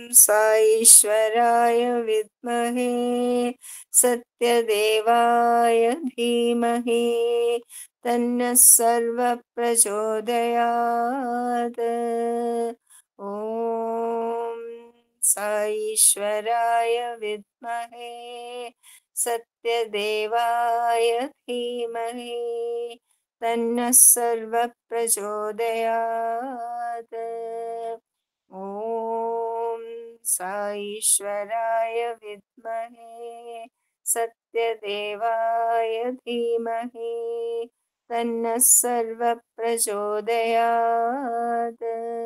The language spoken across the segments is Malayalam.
സാईश्वराय विद्महे सत्यदेवाय धीमहि तन्नः सर्वप्रचोदयात् ॐ साईश्वराय विद्महे सत्यदेवाय धीमहि तन्नः सर्वप्रचोदयात् ॐ साईश्वराय विद्महे सत्यदेवाय धीमहि तन्नः सर्वप्रचोदयात्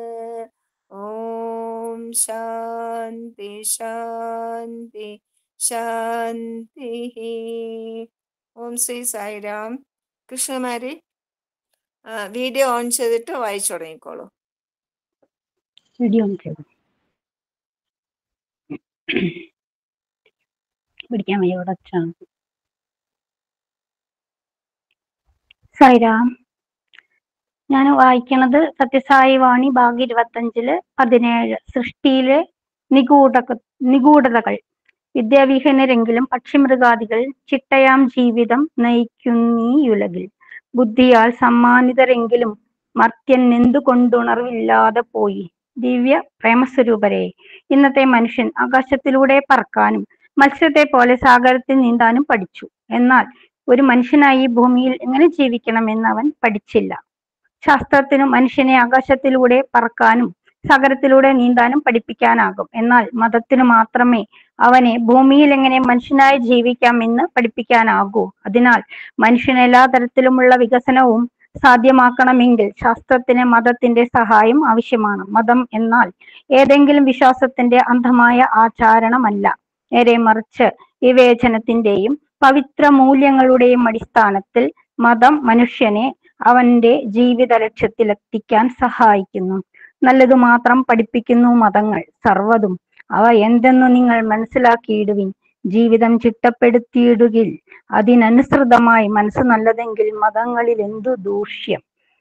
ॐ शान्ति शान्ति ശാന്തി ഓം ശ്രീ സായിരാം കൃഷ്ണമാരി വീഡിയോ ഓൺ ചെയ്തിട്ട് വായിച്ചു തുടങ്ങിക്കോളൂ വീഡിയോ ഓൺ ചെയ്തു പിടിക്കാൻ വയ്യ ഇവിടെ വെച്ചാണ് സായിരാം ഞാൻ വായിക്കണത് സത്യസായി വാണി ഭാഗം ഇരുപത്തഞ്ചില് പതിനേഴ് സൃഷ്ടിയിലെ നിഗൂഢ നിഗൂഢതകൾ വിദ്യാവിഹീനരെങ്കിലും പക്ഷിമൃഗാദികൾ ചിട്ടയാം ജീവിതം നയിക്കുന്നീയുലകിൽ ബുദ്ധിയാൽ സമ്മാനിതരെങ്കിലും മർത്യൻ എന്തുകൊണ്ടുണർവില്ലാതെ പോയി ദിവ്യ പ്രേമസ്വരൂപരെ ഇന്നത്തെ മനുഷ്യൻ ആകാശത്തിലൂടെ പറക്കാനും മത്സ്യത്തെ പോലെ സാഗരത്തിൽ നീന്താനും പഠിച്ചു എന്നാൽ ഒരു മനുഷ്യനായി ഈ ഭൂമിയിൽ എങ്ങനെ ജീവിക്കണമെന്ന് അവൻ പഠിച്ചില്ല ശാസ്ത്രത്തിനു മനുഷ്യനെ ആകാശത്തിലൂടെ പറക്കാനും സാഗരത്തിലൂടെ നീന്താനും പഠിപ്പിക്കാനാകും എന്നാൽ മതത്തിനു മാത്രമേ അവനെ ഭൂമിയിൽ എങ്ങനെ മനുഷ്യനായി ജീവിക്കാം എന്ന് പഠിപ്പിക്കാനാകൂ അതിനാൽ മനുഷ്യന് എല്ലാ തരത്തിലുമുള്ള വികസനവും സാധ്യമാക്കണമെങ്കിൽ ശാസ്ത്രത്തിന് മതത്തിന്റെ സഹായം ആവശ്യമാണ് മതം എന്നാൽ ഏതെങ്കിലും വിശ്വാസത്തിന്റെ അന്ധമായ ആചാരണമല്ല നേരെ മറിച്ച് വിവേചനത്തിന്റെയും പവിത്ര മൂല്യങ്ങളുടെയും അടിസ്ഥാനത്തിൽ മതം മനുഷ്യനെ അവന്റെ ജീവിത ലക്ഷ്യത്തിലെത്തിക്കാൻ സഹായിക്കുന്നു നല്ലതു മാത്രം പഠിപ്പിക്കുന്നു മതങ്ങൾ സർവ്വതും അവ എന്തെന്നു നിങ്ങൾ മനസ്സിലാക്കിയിടുവിൻ ജീവിതം ചിട്ടപ്പെടുത്തിയിടുകിൽ അതിനനുസൃതമായി മനസ്സ് നല്ലതെങ്കിൽ മതങ്ങളിൽ എന്തു ദൂഷ്യം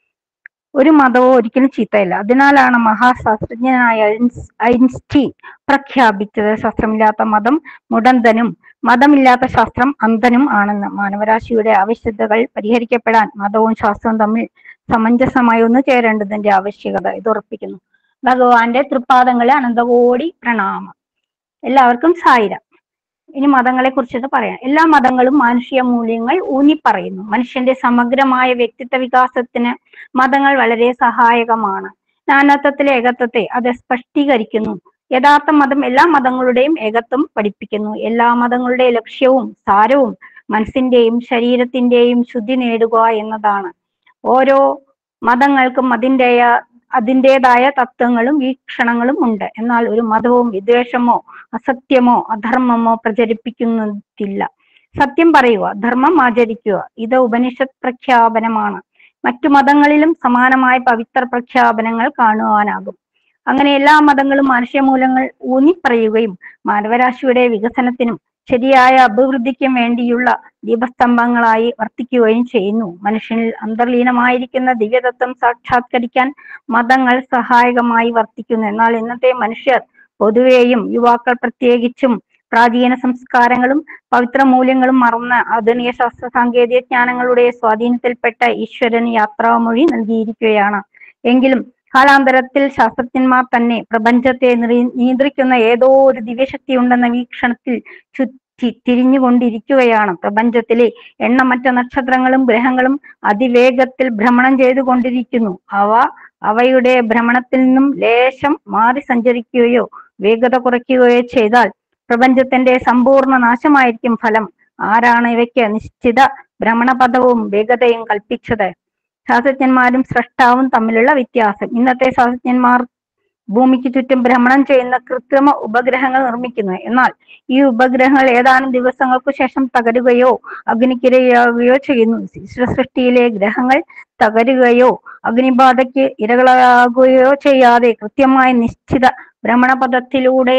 ഒരു മതവും ഒരിക്കലും ചീത്തയല്ല അതിനാലാണ് മഹാശാസ്ത്രജ്ഞനായ ഐൻസ് ഐൻസ്റ്റീൻ പ്രഖ്യാപിച്ചത് ശാസ്ത്രമില്ലാത്ത മതം മുടന്തനും മതമില്ലാത്ത ശാസ്ത്രം അന്ധനും ആണെന്ന് മാനവരാശിയുടെ ആവശ്യകതകൾ പരിഹരിക്കപ്പെടാൻ മതവും ശാസ്ത്രവും തമ്മിൽ സമഞ്ജസമായി ഒന്ന് ചേരേണ്ടതിന്റെ ആവശ്യകത ഇത് ഉറപ്പിക്കുന്നു ഭഗവാന്റെ തൃപ്പാദങ്ങളെ അനന്തകോടി പ്രണാമം എല്ലാവർക്കും സായിരം ഇനി മതങ്ങളെ കുറിച്ചിട്ട് പറയാം എല്ലാ മതങ്ങളും മാനുഷിക മൂല്യങ്ങൾ ഊന്നി പറയുന്നു മനുഷ്യന്റെ സമഗ്രമായ വ്യക്തിത്വ വികാസത്തിന് മതങ്ങൾ വളരെ സഹായകമാണ് നാനാത്വത്തിലെ ഏകത്വത്തെ അത് സ്പഷ്ടീകരിക്കുന്നു യഥാർത്ഥ മതം എല്ലാ മതങ്ങളുടെയും ഏകത്വം പഠിപ്പിക്കുന്നു എല്ലാ മതങ്ങളുടെ ലക്ഷ്യവും സാരവും മനസ്സിന്റെയും ശരീരത്തിന്റെയും ശുദ്ധി നേടുക എന്നതാണ് ഓരോ മതങ്ങൾക്കും അതിൻ്റെയ അതിൻ്റെതായ തത്വങ്ങളും വീക്ഷണങ്ങളും ഉണ്ട് എന്നാൽ ഒരു മതവും വിദ്വേഷമോ അസത്യമോ അധർമ്മമോ പ്രചരിപ്പിക്കുന്നില്ല സത്യം പറയുക ധർമ്മം ആചരിക്കുക ഇത് ഉപനിഷത്ത് പ്രഖ്യാപനമാണ് മറ്റു മതങ്ങളിലും സമാനമായ പവിത്ര പ്രഖ്യാപനങ്ങൾ കാണുവാനാകും അങ്ങനെ എല്ലാ മതങ്ങളും മനുഷ്യമൂലങ്ങൾ ഊന്നിപ്പറയുകയും മാനവരാശിയുടെ വികസനത്തിനും ശരിയായ അഭിവൃദ്ധിക്കും വേണ്ടിയുള്ള ദീപസ്തംഭങ്ങളായി വർത്തിക്കുകയും ചെയ്യുന്നു മനുഷ്യനിൽ അന്തർലീനമായിരിക്കുന്ന ദിവ്യതത്വം സാക്ഷാത്കരിക്കാൻ മതങ്ങൾ സഹായകമായി വർത്തിക്കുന്നു എന്നാൽ ഇന്നത്തെ മനുഷ്യർ പൊതുവെയും യുവാക്കൾ പ്രത്യേകിച്ചും പ്രാചീന സംസ്കാരങ്ങളും പവിത്ര മൂല്യങ്ങളും മറന്ന് ആധുനിക ശാസ്ത്ര സാങ്കേതിക ജ്ഞാനങ്ങളുടെ സ്വാധീനത്തിൽപ്പെട്ട ഈശ്വരന് യാത്രാമൊഴി നൽകിയിരിക്കുകയാണ് എങ്കിലും കാലാന്തരത്തിൽ ശാസ്ത്രജ്ഞന്മാർ തന്നെ പ്രപഞ്ചത്തെ നിയന്ത്രിക്കുന്ന ഏതോ ഒരു ദിവ്യശക്തി ഉണ്ടെന്ന വീക്ഷണത്തിൽ ചുറ്റി തിരിഞ്ഞുകൊണ്ടിരിക്കുകയാണ് പ്രപഞ്ചത്തിലെ എണ്ണമറ്റ നക്ഷത്രങ്ങളും ഗ്രഹങ്ങളും അതിവേഗത്തിൽ ഭ്രമണം ചെയ്തുകൊണ്ടിരിക്കുന്നു അവ അവയുടെ ഭ്രമണത്തിൽ നിന്നും ലേശം മാറി സഞ്ചരിക്കുകയോ വേഗത കുറയ്ക്കുകയോ ചെയ്താൽ പ്രപഞ്ചത്തിന്റെ സമ്പൂർണ്ണ നാശമായിരിക്കും ഫലം ആരാണ് ഇവയ്ക്ക് നിശ്ചിത ഭ്രമണപഥവും വേഗതയും കൽപ്പിച്ചത് ശാസ്ത്രജ്ഞന്മാരും സ്രഷ്ടാവും തമ്മിലുള്ള വ്യത്യാസം ഇന്നത്തെ ശാസ്ത്രജ്ഞന്മാർ ഭൂമിക്ക് ചുറ്റും ഭ്രമണം ചെയ്യുന്ന കൃത്രിമ ഉപഗ്രഹങ്ങൾ നിർമ്മിക്കുന്നു എന്നാൽ ഈ ഉപഗ്രഹങ്ങൾ ഏതാനും ദിവസങ്ങൾക്ക് ശേഷം തകരുകയോ അഗ്നിക്കിരയാകുകയോ ചെയ്യുന്നു സൃഷ്ടിയിലെ ഗ്രഹങ്ങൾ തകരുകയോ അഗ്നിബാധയ്ക്ക് ഇരകളാകുകയോ ചെയ്യാതെ കൃത്യമായ നിശ്ചിത ഭ്രമണപഥത്തിലൂടെ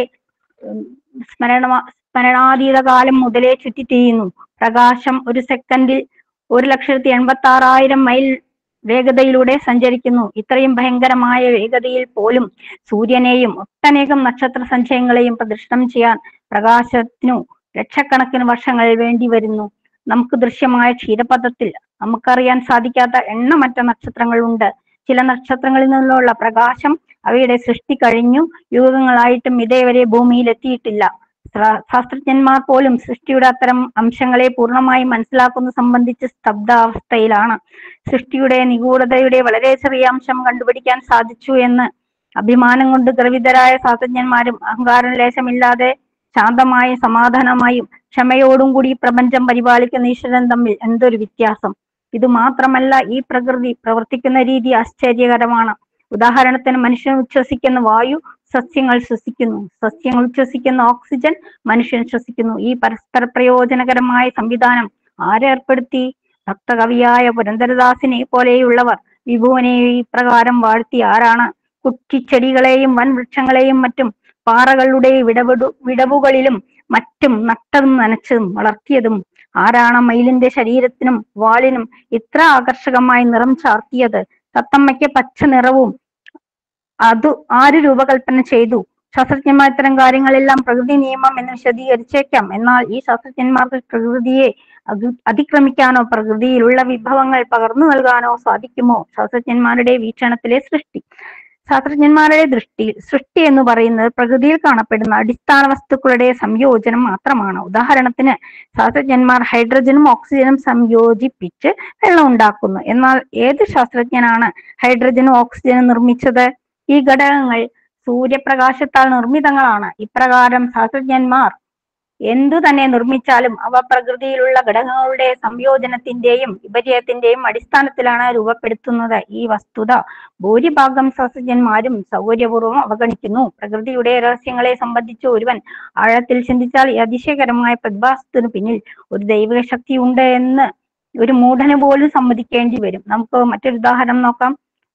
സ്മരണ സ്മരണാതീത കാലം മുതലേ ചുറ്റിത്തിരിയുന്നു പ്രകാശം ഒരു സെക്കൻഡിൽ ഒരു ലക്ഷത്തി എൺപത്തി ആറായിരം മൈൽ വേഗതയിലൂടെ സഞ്ചരിക്കുന്നു ഇത്രയും ഭയങ്കരമായ വേഗതയിൽ പോലും സൂര്യനെയും ഒട്ടനേകം നക്ഷത്ര സഞ്ചയങ്ങളെയും പ്രദക്ഷിണം ചെയ്യാൻ പ്രകാശത്തിനു ലക്ഷക്കണക്കിന് വർഷങ്ങൾ വേണ്ടി വരുന്നു നമുക്ക് ദൃശ്യമായ ക്ഷീരപഥത്തിൽ നമുക്കറിയാൻ സാധിക്കാത്ത എണ്ണമറ്റ നക്ഷത്രങ്ങളുണ്ട് ചില നക്ഷത്രങ്ങളിൽ നിന്നുള്ള പ്രകാശം അവയുടെ സൃഷ്ടി കഴിഞ്ഞു യുഗങ്ങളായിട്ടും ഇതേവരെ ഭൂമിയിൽ എത്തിയിട്ടില്ല ശാ- ശാസ്ത്രജ്ഞന്മാർ പോലും സൃഷ്ടിയുടെ അത്തരം അംശങ്ങളെ പൂർണ്ണമായി മനസ്സിലാക്കുന്ന സംബന്ധിച്ച് സ്തബ്ധാവസ്ഥയിലാണ് സൃഷ്ടിയുടെ നിഗൂഢതയുടെ വളരെ ചെറിയ അംശം കണ്ടുപിടിക്കാൻ സാധിച്ചു എന്ന് അഭിമാനം കൊണ്ട് ഗർവിതരായ ശാസ്ത്രജ്ഞന്മാരും അഹങ്കാരം ലേശമില്ലാതെ ശാന്തമായും സമാധാനമായും ക്ഷമയോടും കൂടി ഈ പ്രപഞ്ചം പരിപാലിക്കുന്ന ഈശ്വരൻ തമ്മിൽ എന്തൊരു വ്യത്യാസം ഇത് മാത്രമല്ല ഈ പ്രകൃതി പ്രവർത്തിക്കുന്ന രീതി ആശ്ചര്യകരമാണ് ഉദാഹരണത്തിന് മനുഷ്യൻ ഉച്ഛ്വസിക്കുന്ന വായു സസ്യങ്ങൾ ശ്വസിക്കുന്നു സസ്യങ്ങൾ ഉച്ഛ്വസിക്കുന്ന ഓക്സിജൻ മനുഷ്യൻ ശ്വസിക്കുന്നു ഈ പരസ്പര പ്രയോജനകരമായ സംവിധാനം ആരേർപ്പെടുത്തി ഭക്തകവിയായ പുരന്ദരദാസിനെ പോലെയുള്ളവർ വിഭുവിനെ ഈ പ്രകാരം വാഴ്ത്തി ആരാണ് കുറ്റിച്ചെടികളെയും വൻ വൃക്ഷങ്ങളെയും മറ്റും പാറകളുടെ വിടവിടു വിടവുകളിലും മറ്റും നട്ടതും നനച്ചതും വളർത്തിയതും ആരാണ് മയിലിന്റെ ശരീരത്തിനും വാളിനും ഇത്ര ആകർഷകമായി നിറം ചാർത്തിയത് തത്തമ്മയ്ക്ക് പച്ച നിറവും അത് ആര് രൂപകൽപ്പന ചെയ്തു ശാസ്ത്രജ്ഞന്മാർ ഇത്തരം കാര്യങ്ങളെല്ലാം പ്രകൃതി നിയമം എന്ന് വിശദീകരിച്ചേക്കാം എന്നാൽ ഈ ശാസ്ത്രജ്ഞന്മാർക്ക് പ്രകൃതിയെ അതി- അതിക്രമിക്കാനോ പ്രകൃതിയിലുള്ള വിഭവങ്ങൾ പകർന്നു നൽകാനോ സാധിക്കുമോ ശാസ്ത്രജ്ഞന്മാരുടെ വീക്ഷണത്തിലെ സൃഷ്ടി ശാസ്ത്രജ്ഞന്മാരുടെ ദൃഷ്ടിയിൽ സൃഷ്ടി എന്ന് പറയുന്നത് പ്രകൃതിയിൽ കാണപ്പെടുന്ന അടിസ്ഥാന വസ്തുക്കളുടെ സംയോജനം മാത്രമാണ് ഉദാഹരണത്തിന് ശാസ്ത്രജ്ഞന്മാർ ഹൈഡ്രജനും ഓക്സിജനും സംയോജിപ്പിച്ച് വെള്ളം ഉണ്ടാക്കുന്നു എന്നാൽ ഏത് ശാസ്ത്രജ്ഞനാണ് ഹൈഡ്രജനും ഓക്സിജനും നിർമ്മിച്ചത് ഈ ഘടകങ്ങൾ സൂര്യപ്രകാശത്താൽ നിർമ്മിതങ്ങളാണ് ഇപ്രകാരം ശാസ്ത്രജ്ഞന്മാർ എന്തു തന്നെ നിർമ്മിച്ചാലും അവ പ്രകൃതിയിലുള്ള ഘടകങ്ങളുടെ സംയോജനത്തിന്റെയും വിപര്യത്തിന്റെയും അടിസ്ഥാനത്തിലാണ് രൂപപ്പെടുത്തുന്നത് ഈ വസ്തുത ഭൂരിഭാഗം ശാസ്ത്രജ്ഞന്മാരും സൗകര്യപൂർവ്വം അവഗണിക്കുന്നു പ്രകൃതിയുടെ രഹസ്യങ്ങളെ സംബന്ധിച്ച് ഒരുവൻ ആഴത്തിൽ ചിന്തിച്ചാൽ ഈ അതിശയകരമായ പ്രതിഭാസത്തിനു പിന്നിൽ ഒരു ദൈവിക ശക്തി ഉണ്ട് എന്ന് ഒരു മൂഢന് പോലും സമ്മതിക്കേണ്ടി വരും നമുക്ക് മറ്റൊരു ഉദാഹരണം നോക്കാം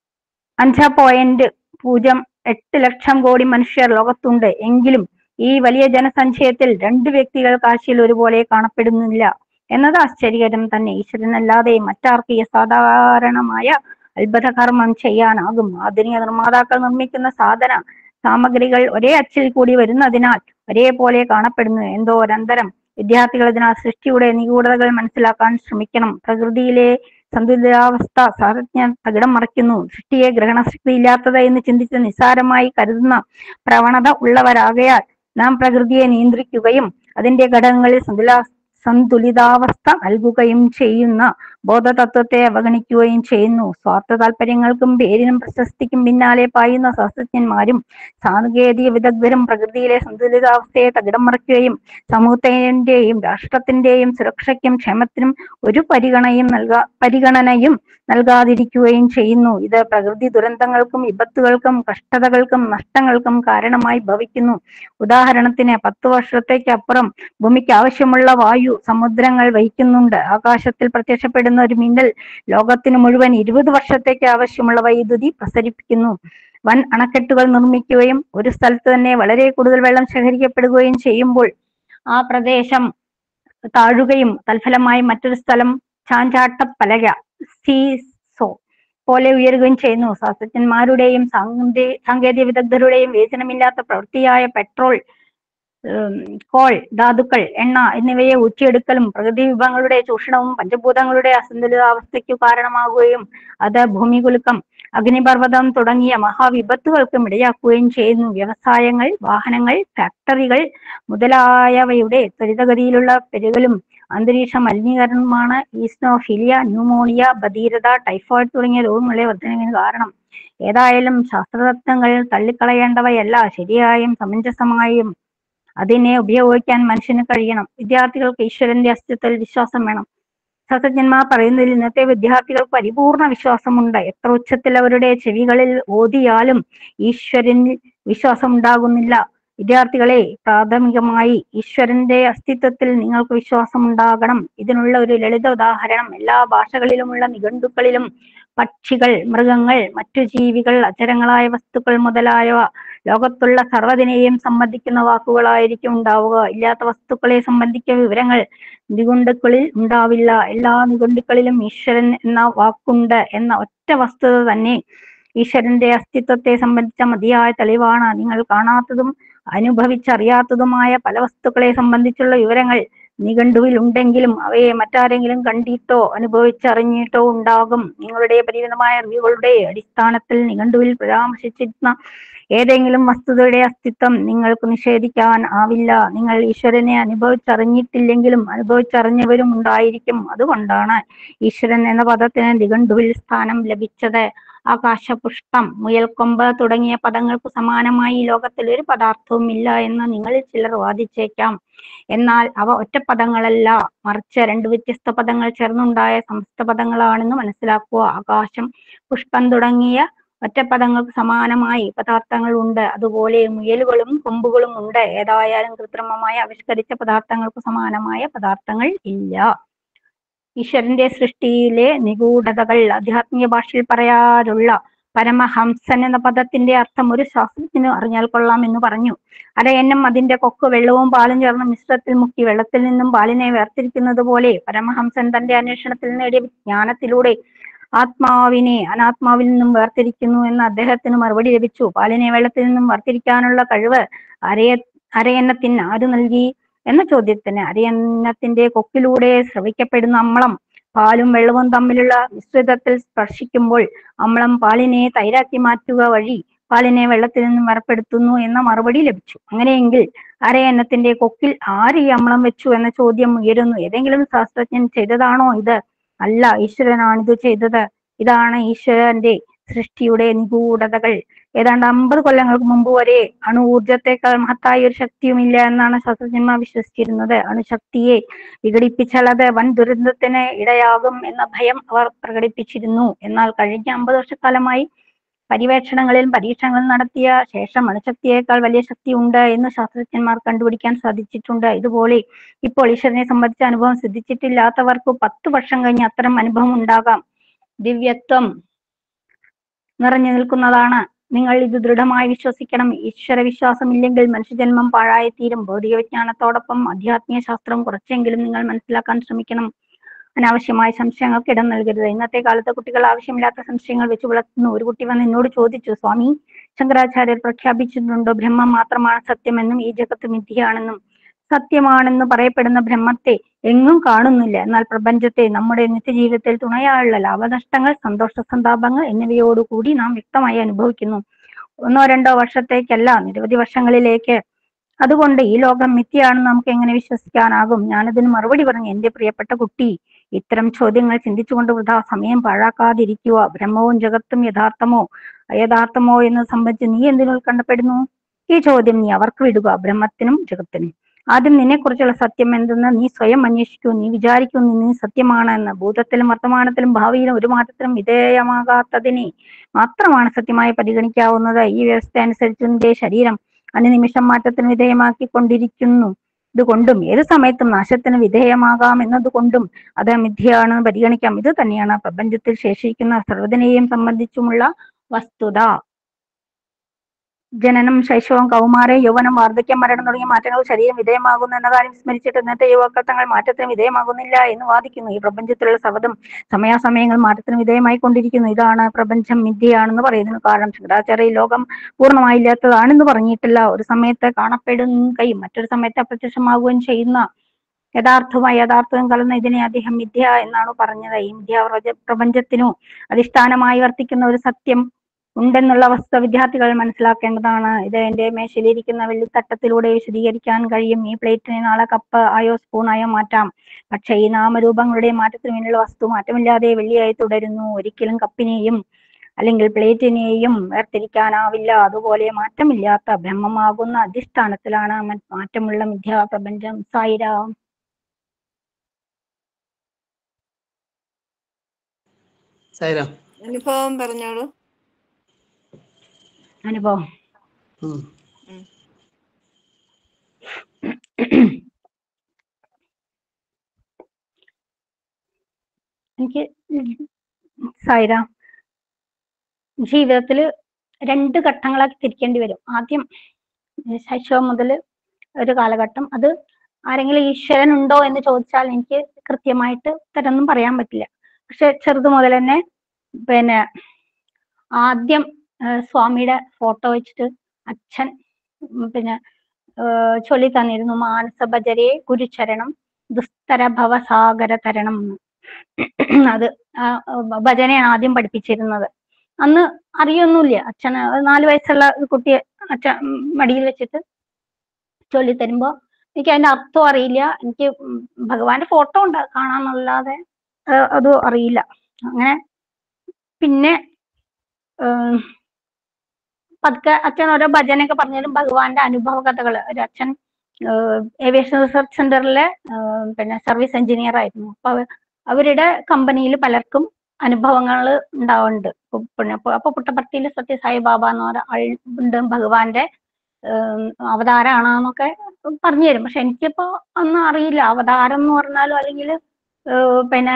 അഞ്ച് പോയിന്റ് പൂജ്യം എട്ട് ലക്ഷം കോടി മനുഷ്യർ ലോകത്തുണ്ട് എങ്കിലും ഈ വലിയ ജനസഞ്ചയത്തിൽ രണ്ട് വ്യക്തികൾ കാശിയിൽ ഒരുപോലെ കാണപ്പെടുന്നില്ല എന്നത് ആശ്ചര്യകരം തന്നെ ഈശ്വരനല്ലാതെ മറ്റാർക്ക് ഈ അസാധാരണമായ അത്ഭുത കർമ്മം ചെയ്യാനാകും ആധുനിക നിർമ്മാതാക്കൾ നിർമ്മിക്കുന്ന സാധന സാമഗ്രികൾ ഒരേ അച്ചിൽ കൂടി വരുന്നതിനാൽ ഒരേപോലെ കാണപ്പെടുന്നു എന്തോ ഒരന്തരം വിദ്യാർത്ഥികൾ ഇതിനാൽ സൃഷ്ടിയുടെ നിഗൂഢതകൾ മനസ്സിലാക്കാൻ ശ്രമിക്കണം പ്രകൃതിയിലെ സന്തുലിതാവസ്ഥ ശാസ്ത്രജ്ഞർ തകിടം മറിക്കുന്നു സൃഷ്ടിയെ ഗ്രഹണശക്തി ഇല്ലാത്തത് എന്ന് ചിന്തിച്ച് നിസ്സാരമായി കരുതുന്ന പ്രവണത ഉള്ളവരാകയാൽ നാം പ്രകൃതിയെ നിയന്ത്രിക്കുകയും അതിന്റെ ഘടകങ്ങളിൽ സന്തുലാ സന്തുലിതാവസ്ഥ നൽകുകയും ചെയ്യുന്ന ബോധതത്വത്തെ അവഗണിക്കുകയും ചെയ്യുന്നു സ്വാർത്ഥ താല്പര്യങ്ങൾക്കും പേരിനും പ്രശസ്തിക്കും പിന്നാലെ പായുന്ന ശാസ്ത്രജ്ഞന്മാരും സാങ്കേതിക വിദഗ്ധരും പ്രകൃതിയിലെ സന്തുലിതാവസ്ഥയെ തകിടം മറിക്കുകയും സമൂഹത്തിന്റെയും രാഷ്ട്രത്തിന്റെയും സുരക്ഷയ്ക്കും ക്ഷേമത്തിനും ഒരു പരിഗണയും നൽകാ പരിഗണനയും നൽകാതിരിക്കുകയും ചെയ്യുന്നു ഇത് പ്രകൃതി ദുരന്തങ്ങൾക്കും വിപത്തുകൾക്കും കഷ്ടതകൾക്കും നഷ്ടങ്ങൾക്കും കാരണമായി ഭവിക്കുന്നു ഉദാഹരണത്തിന് പത്തു വർഷത്തേക്കപ്പുറം ഭൂമിക്ക് ആവശ്യമുള്ള വായു സമുദ്രങ്ങൾ വഹിക്കുന്നുണ്ട് ആകാശത്തിൽ പ്രത്യക്ഷപ്പെടുന്ന ഒരു മിന്നൽ ലോകത്തിന് മുഴുവൻ ഇരുപത് വർഷത്തേക്ക് ആവശ്യമുള്ള വൈദ്യുതി പ്രസരിപ്പിക്കുന്നു വൻ അണക്കെട്ടുകൾ നിർമ്മിക്കുകയും ഒരു സ്ഥലത്ത് തന്നെ വളരെ കൂടുതൽ വെള്ളം ശേഖരിക്കപ്പെടുകയും ചെയ്യുമ്പോൾ ആ പ്രദേശം താഴുകയും തൽഫലമായി മറ്റൊരു സ്ഥലം ചാഞ്ചാട്ടപ്പലക സീസോ പോലെ ഉയരുകയും ചെയ്യുന്നു ശാസ്ത്രജ്ഞന്മാരുടെയും സാങ്കേ സാങ്കേതിക വിദഗ്ധരുടെയും വേതനമില്ലാത്ത പ്രവൃത്തിയായ പെട്രോൾ ഉം, കോൾ ധാതുക്കൾ എണ്ണ എന്നിവയെ ഊറ്റിയെടുക്കലും പ്രകൃതി വിഭവങ്ങളുടെ ചൂഷണവും പഞ്ചഭൂതങ്ങളുടെ അസന്തുലിതാവസ്ഥയ്ക്കു കാരണമാകുകയും അത് ഭൂമികുലുക്കം അഗ്നിപർവ്വതം തുടങ്ങിയ മഹാവിപത്തുകൾക്കും ഇടയാക്കുകയും ചെയ്യുന്നു വ്യവസായങ്ങൾ വാഹനങ്ങൾ ഫാക്ടറികൾ മുതലായവയുടെ ത്വരിതഗതിയിലുള്ള പെരുകലും അന്തരീക്ഷ മലിനീകരണവുമാണ് ഈസ്നോഫിലിയ ന്യൂമോണിയ ബധീരത ടൈഫോയിഡ് തുടങ്ങിയ രോഗങ്ങളുടെ വർധനവിന് കാരണം ഏതായാലും ശാസ്ത്രതത്വങ്ങൾ തള്ളിക്കളയേണ്ടവയല്ല ശരിയായും സമഞ്ജസമായും അതിനെ ഉപയോഗിക്കാൻ മനുഷ്യന് കഴിയണം വിദ്യാർത്ഥികൾക്ക് ഈശ്വരന്റെ അസ്തിത്വത്തിൽ വിശ്വാസം വേണം ശാസ്ത്രജ്ഞന്മാർ പറയുന്നതിൽ ഇന്നത്തെ വിദ്യാർത്ഥികൾക്ക് പരിപൂർണ വിശ്വാസമുണ്ട് എത്ര ഉച്ചത്തിൽ അവരുടെ ചെവികളിൽ ഓതിയാലും ഈശ്വരനിൽ വിശ്വാസം ഉണ്ടാകുന്നില്ല വിദ്യാർത്ഥികളെ പ്രാഥമികമായി ഈശ്വരന്റെ അസ്തിത്വത്തിൽ നിങ്ങൾക്ക് വിശ്വാസം ഉണ്ടാകണം ഇതിനുള്ള ഒരു ലളിത ഉദാഹരണം എല്ലാ ഭാഷകളിലുമുള്ള നിഘണ്ടുക്കളിലും പക്ഷികൾ മൃഗങ്ങൾ മറ്റു ജീവികൾ അചരങ്ങളായ വസ്തുക്കൾ മുതലായവ ലോകത്തുള്ള സർവ്വതിനെയും സംബന്ധിക്കുന്ന വാക്കുകളായിരിക്കും ഉണ്ടാവുക ഇല്ലാത്ത വസ്തുക്കളെ സംബന്ധിക്കുന്ന വിവരങ്ങൾ നിഘണ്ടുക്കളിൽ ഉണ്ടാവില്ല എല്ലാ നിഘണ്ടുക്കളിലും ഈശ്വരൻ എന്ന വാക്കുണ്ട് എന്ന ഒറ്റ വസ്തുത തന്നെ ഈശ്വരന്റെ അസ്തിത്വത്തെ സംബന്ധിച്ച മതിയായ തെളിവാണ് നിങ്ങൾ കാണാത്തതും അനുഭവിച്ചറിയാത്തതുമായ പല വസ്തുക്കളെ സംബന്ധിച്ചുള്ള വിവരങ്ങൾ നിഘണ്ടുവിൽ ഉണ്ടെങ്കിലും അവയെ മറ്റാരെങ്കിലും കണ്ടിട്ടോ അനുഭവിച്ചറിഞ്ഞിട്ടോ ഉണ്ടാകും നിങ്ങളുടെ പരിമിതമായ അറിവുകളുടെ അടിസ്ഥാനത്തിൽ നിഘണ്ടുവിൽ പരാമർശിച്ചിരുന്ന ഏതെങ്കിലും വസ്തുതയുടെ അസ്തിത്വം നിങ്ങൾക്ക് നിഷേധിക്കാൻ ആവില്ല നിങ്ങൾ ഈശ്വരനെ അനുഭവിച്ചറിഞ്ഞിട്ടില്ലെങ്കിലും അനുഭവിച്ചറിഞ്ഞവരും ഉണ്ടായിരിക്കും അതുകൊണ്ടാണ് ഈശ്വരൻ എന്ന പദത്തിന് നിഘണ്ടുവിൽ സ്ഥാനം ലഭിച്ചത് ആകാശപുഷ്പം മുയൽക്കൊമ്പ് തുടങ്ങിയ പദങ്ങൾക്ക് സമാനമായി ഈ ലോകത്തിൽ ഒരു പദാർത്ഥവും ഇല്ല എന്ന് നിങ്ങളിൽ ചിലർ വാദിച്ചേക്കാം എന്നാൽ അവ ഒറ്റ പദങ്ങളല്ല മറിച്ച് രണ്ട് വ്യത്യസ്ത പദങ്ങൾ ചേർന്നുണ്ടായ സമസ്ത പദങ്ങളാണെന്ന് മനസ്സിലാക്കുക ആകാശം പുഷ്പം തുടങ്ങിയ ഒറ്റപ്പദങ്ങൾക്ക് സമാനമായി പദാർത്ഥങ്ങൾ ഉണ്ട് അതുപോലെ മുയലുകളും കൊമ്പുകളും ഉണ്ട് ഏതായാലും കൃത്രിമമായ ആവിഷ്കരിച്ച പദാർത്ഥങ്ങൾക്ക് സമാനമായ പദാർത്ഥങ്ങൾ ഇല്ല ഈശ്വരന്റെ സൃഷ്ടിയിലെ നിഗൂഢതകൾ ആധ്യാത്മിക ഭാഷയിൽ പറയാറുള്ള പരമഹംസൻ എന്ന പദത്തിന്റെ അർത്ഥം ഒരു ശാസ്ത്രജ്ഞന് അറിഞ്ഞാൽ കൊള്ളാം എന്ന് പറഞ്ഞു അരയന്നം അതിന്റെ കൊക്ക് വെള്ളവും പാലും ചേർന്ന മിശ്രത്തിൽ മുക്കി വെള്ളത്തിൽ നിന്നും പാലിനെ വേർതിരിക്കുന്നത് പോലെ പരമഹംസൻ തന്റെ അന്വേഷണത്തിൽ നേടിയ വിജ്ഞാനത്തിലൂടെ ആത്മാവിനെ അനാത്മാവിൽ നിന്നും വേർതിരിക്കുന്നു എന്ന് അദ്ദേഹത്തിന് മറുപടി ലഭിച്ചു പാലിനെ വെള്ളത്തിൽ നിന്നും വേർതിരിക്കാനുള്ള കഴിവ് അരയ അരയന്നത്തിന് ആര് നൽകി എന്ന ചോദ്യത്തിന് അരയന്നത്തിന്റെ കൊക്കിലൂടെ സ്രവിക്കപ്പെടുന്ന അമ്ളം പാലും വെള്ളവും തമ്മിലുള്ള മിശ്രിതത്തിൽ സ്പർശിക്കുമ്പോൾ അമ്ളം പാലിനെ തൈരാക്കി മാറ്റുക വഴി പാലിനെ വെള്ളത്തിൽ നിന്നും വേർപ്പെടുത്തുന്നു എന്ന മറുപടി ലഭിച്ചു അങ്ങനെയെങ്കിൽ അരയന്നത്തിന്റെ കൊക്കിൽ ആര് ഈ അമ്ളം വെച്ചു എന്ന ചോദ്യം ഉയരുന്നു ഏതെങ്കിലും ശാസ്ത്രജ്ഞൻ ചെയ്തതാണോ ഇത് അല്ല ഈശ്വരനാണ് ഇത് ചെയ്തത് ഇതാണ് ഈശ്വരന്റെ സൃഷ്ടിയുടെ നിഗൂഢതകൾ ഏതാണ്ട് അമ്പത് കൊല്ലങ്ങൾക്ക് മുമ്പ് വരെ അണു ഊർജത്തെക്കാൾ മഹത്തായ ഒരു ശക്തിയുമില്ല എന്നാണ് ശാസ്ത്രജ്ഞന്മാർ വിശ്വസിച്ചിരുന്നത് അണുശക്തിയെ വിഘടിപ്പിച്ചാൽ അത് വൻ ദുരന്തത്തിന് ഇടയാകും എന്ന ഭയം അവർ പ്രകടിപ്പിച്ചിരുന്നു എന്നാൽ കഴിഞ്ഞ അമ്പത് വർഷക്കാലമായി പര്യവേക്ഷണങ്ങളിലും പരീക്ഷണങ്ങളും നടത്തിയ ശേഷം അണുശക്തിയേക്കാൾ വലിയ ശക്തി ഉണ്ട് എന്ന് ശാസ്ത്രജ്ഞന്മാർ കണ്ടുപിടിക്കാൻ സാധിച്ചിട്ടുണ്ട് ഇതുപോലെ ഇപ്പോൾ ഈശ്വരനെ സംബന്ധിച്ച അനുഭവം സിദ്ധിച്ചിട്ടില്ലാത്തവർക്ക് പത്ത് വർഷം കഴിഞ്ഞ് അത്തരം അനുഭവം ഉണ്ടാകാം ദിവ്യത്വം നിറഞ്ഞു നിൽക്കുന്നതാണ് നിങ്ങൾ ഇത് ദൃഢമായി വിശ്വസിക്കണം ഈശ്വര വിശ്വാസം ഇല്ലെങ്കിൽ മനുഷ്യജന്മം പാഴായിത്തീരും ഭൗതിക വിജ്ഞാനത്തോടൊപ്പം ആധ്യാത്മിക ശാസ്ത്രം കുറച്ചെങ്കിലും നിങ്ങൾ മനസ്സിലാക്കാൻ ശ്രമിക്കണം അനാവശ്യമായ സംശയങ്ങൾക്ക് ഇടം നൽകരുത് ഇന്നത്തെ കാലത്ത് കുട്ടികൾ ആവശ്യമില്ലാത്ത സംശയങ്ങൾ വെച്ച് പുലർത്തുന്നു ഒരു കുട്ടി വന്ന് എന്നോട് ചോദിച്ചു സ്വാമി ശങ്കരാചാര്യർ പ്രഖ്യാപിച്ചിട്ടുണ്ടോ ബ്രഹ്മം മാത്രമാണ് സത്യമെന്നും ഈ ജഗത്ത് മിഥ്യയാണെന്നും സത്യമാണെന്ന് പറയപ്പെടുന്ന ബ്രഹ്മത്തെ എങ്ങും കാണുന്നില്ല എന്നാൽ പ്രപഞ്ചത്തെ നമ്മുടെ നിത്യജീവിതത്തിൽ തുണയായുള്ള ലാഭനഷ്ടങ്ങൾ സന്തോഷ സന്താപങ്ങൾ എന്നിവയോടുകൂടി നാം വ്യക്തമായി അനുഭവിക്കുന്നു ഒന്നോ രണ്ടോ വർഷത്തേക്കല്ല നിരവധി വർഷങ്ങളിലേക്ക് അതുകൊണ്ട് ഈ ലോകം മിഥ്യയാണെന്ന് നമുക്ക് എങ്ങനെ വിശ്വസിക്കാനാകും ഞാനതിന് മറുപടി പറഞ്ഞു എന്റെ പ്രിയപ്പെട്ട കുട്ടി ഇത്തരം ചോദ്യങ്ങൾ ചിന്തിച്ചുകൊണ്ട് വൃഥാ സമയം പാഴാക്കാതിരിക്കുക ബ്രഹ്മവും ജഗത്തും യഥാർത്ഥമോ അയഥാർത്ഥമോ എന്ന് സംബന്ധിച്ച് നീ എന്തിനു ഉത്കണ്ഠപ്പെടുന്നു ഈ ചോദ്യം നീ അവർക്ക് വിടുക ബ്രഹ്മത്തിനും ജഗത്തിനും ആദ്യം നിന്നെക്കുറിച്ചുള്ള സത്യം എന്തെന്ന് നീ സ്വയം അന്വേഷിക്കൂ നീ വിചാരിക്കൂ നീ സത്യമാണ് എന്ന് ഭൂതത്തിലും വർത്തമാനത്തിലും ഭാവിയിലും ഒരു മാറ്റത്തിനും വിധേയമാകാത്തതിനെ മാത്രമാണ് സത്യമായി പരിഗണിക്കാവുന്നത് ഈ വ്യവസ്ഥ അനുസരിച്ച് നിന്റെ ശരീരം അനുനിമിഷം മാറ്റത്തിന് വിധേയമാക്കിക്കൊണ്ടിരിക്കുന്നു ഇതുകൊണ്ടും ഏത് സമയത്തും നാശത്തിന് വിധേയമാകാം എന്നതുകൊണ്ടും അത് മിഥ്യയാണെന്ന് പരിഗണിക്കാം ഇത് തന്നെയാണ് പ്രപഞ്ചത്തിൽ ശേഷിക്കുന്ന സർവ്വതിനെയും സംബന്ധിച്ചുമുള്ള വസ്തുത ജനനം ശൈശവം കൗമാരം യൗവനം വാർദ്ധക്യം മരണം തുടങ്ങിയ മാറ്റങ്ങൾ ശരീരം വിധേയമാകുന്നു എന്ന കാര്യം സ്മരിച്ചിട്ട് ഇന്നത്തെ യുവാക്കൾ തങ്ങൾ മാറ്റത്തിന് വിധേയമാകുന്നില്ല എന്ന് വാദിക്കുന്നു ഈ പ്രപഞ്ചത്തിലുള്ള സർവ്വതും സമയാസമയങ്ങൾ മാറ്റത്തിന് വിധേയമായി കൊണ്ടിരിക്കുന്നു ഇതാണ് പ്രപഞ്ചം മിഥ്യയാണെന്ന് പറയുന്നത് കാരണം ശങ്കരാചാര്യ ഈ ലോകം പൂർണ്ണമായി ഇല്ലാത്തതാണെന്ന് പറഞ്ഞിട്ടില്ല ഒരു സമയത്ത് കാണപ്പെടുകയും മറ്റൊരു സമയത്ത് അപ്രത്യക്ഷമാവുകയും ചെയ്യുന്ന യഥാർത്ഥവും യഥാർത്ഥവും കലർന്ന ഇതിനെ അദ്ദേഹം മിഥ്യ എന്നാണ് പറഞ്ഞത് ഈ മിഥ്യ പ്രപഞ്ച- പ്രപഞ്ചത്തിനു അധിഷ്ഠാനമായി വർത്തിക്കുന്ന ഒരു സത്യം ഉണ്ടെന്നുള്ള വസ്തുത വിദ്യാർത്ഥികൾ മനസ്സിലാക്കേണ്ടതാണ് ഇത് എന്റെ മേശയിലിരിക്കുന്ന വെള്ളിത്തട്ടത്തിലൂടെ വിശദീകരിക്കാൻ കഴിയും ഈ പ്ലേറ്റിനെ നാളെ കപ്പ് ആയോ സ്പൂൺ ആയോ മാറ്റാം പക്ഷേ ഈ നാമരൂപങ്ങളുടെ മാറ്റത്തിന് പിന്നിലുള്ള വസ്തു മാറ്റമില്ലാതെ വെള്ളിയായി തുടരുന്നു ഒരിക്കലും കപ്പിനെയും അല്ലെങ്കിൽ പ്ലേറ്റിനെയും വേർതിരിക്കാനാവില്ല അതുപോലെ മാറ്റമില്ലാത്ത ബ്രഹ്മമാകുന്ന അധിഷ്ഠാനത്തിലാണ് മ- മാറ്റമുള്ള മിഥ്യാ പ്രപഞ്ചം സായിരാം സൈറാം അനുഭവം പറഞ്ഞോളൂ അനുഭവം ഉം. എനിക്ക് സായിരാം ജീവിതത്തില് രണ്ട് ഘട്ടങ്ങളാക്കി തിരിക്കേണ്ടി വരും ആദ്യം ശൈശവം മുതൽ ഒരു കാലഘട്ടം അത് ആരെങ്കിലും ഈശ്വരൻ ഉണ്ടോ എന്ന് ചോദിച്ചാൽ എനിക്ക് കൃത്യമായിട്ട് ഉത്തരമൊന്നും പറയാൻ പറ്റില്ല പക്ഷെ ചെറുത് മുതൽ തന്നെ പിന്നെ ആദ്യം ആ, സ്വാമിയുടെ ഫോട്ടോ വെച്ചിട്ട് അച്ഛൻ ഉം, പിന്നെ ആ, ചൊല്ലി തന്നിരുന്നു മാനസഭജരെ ഗുരുചരണം ദുസ്തര ഭവസാഗര തരണം എന്ന് അത് ആ, ഭജനയാണ് ആദ്യം പഠിപ്പിച്ചിരുന്നത് അന്ന് അറിയൊന്നുമില്ല അച്ഛന് നാല് വയസ്സുള്ള ഒരു കുട്ടിയെ അച്ഛൻ ഉം, മടിയിൽ വെച്ചിട്ട് ചൊല്ലി തരുമ്പോ എനിക്ക് അതിന്റെ അർത്ഥം അറിയില്ല എനിക്ക് ഉം ഭഗവാന്റെ ഫോട്ടോ ഉണ്ട് കാണാന്നല്ലാതെ ആ, അത് അറിയില്ല അങ്ങനെ പിന്നെ ഉം, പതുക്കെ അച്ഛൻ ഓരോ ഭജനയൊക്കെ പറഞ്ഞാലും ഭഗവാന്റെ അനുഭവ കഥകൾ ഒരു അച്ഛൻ ഏവിയേഷൻ റിസർച്ച് സെന്ററിലെ പിന്നെ സർവീസ് എഞ്ചിനീയർ ആയിരുന്നു അപ്പൊ അവ- അവരുടെ കമ്പനിയിൽ പലർക്കും അനുഭവങ്ങൾ ഉണ്ടാവുന്നുണ്ട് ഇപ്പൊ പിന്നെ അപ്പൊ അപ്പൊ പുട്ടപ്പർത്തിയിൽ സത്യസായി ബാബ എന്ന് പറഞ്ഞ ആൾ ഉണ്ട് ഭഗവാന്റെ ഏം, അവതാരമാണെന്നൊക്കെ പറഞ്ഞു തരും പക്ഷെ എനിക്കിപ്പോ ഒന്നും അറിയില്ല അവതാരം എന്ന് പറഞ്ഞാലും അല്ലെങ്കിൽ പിന്നെ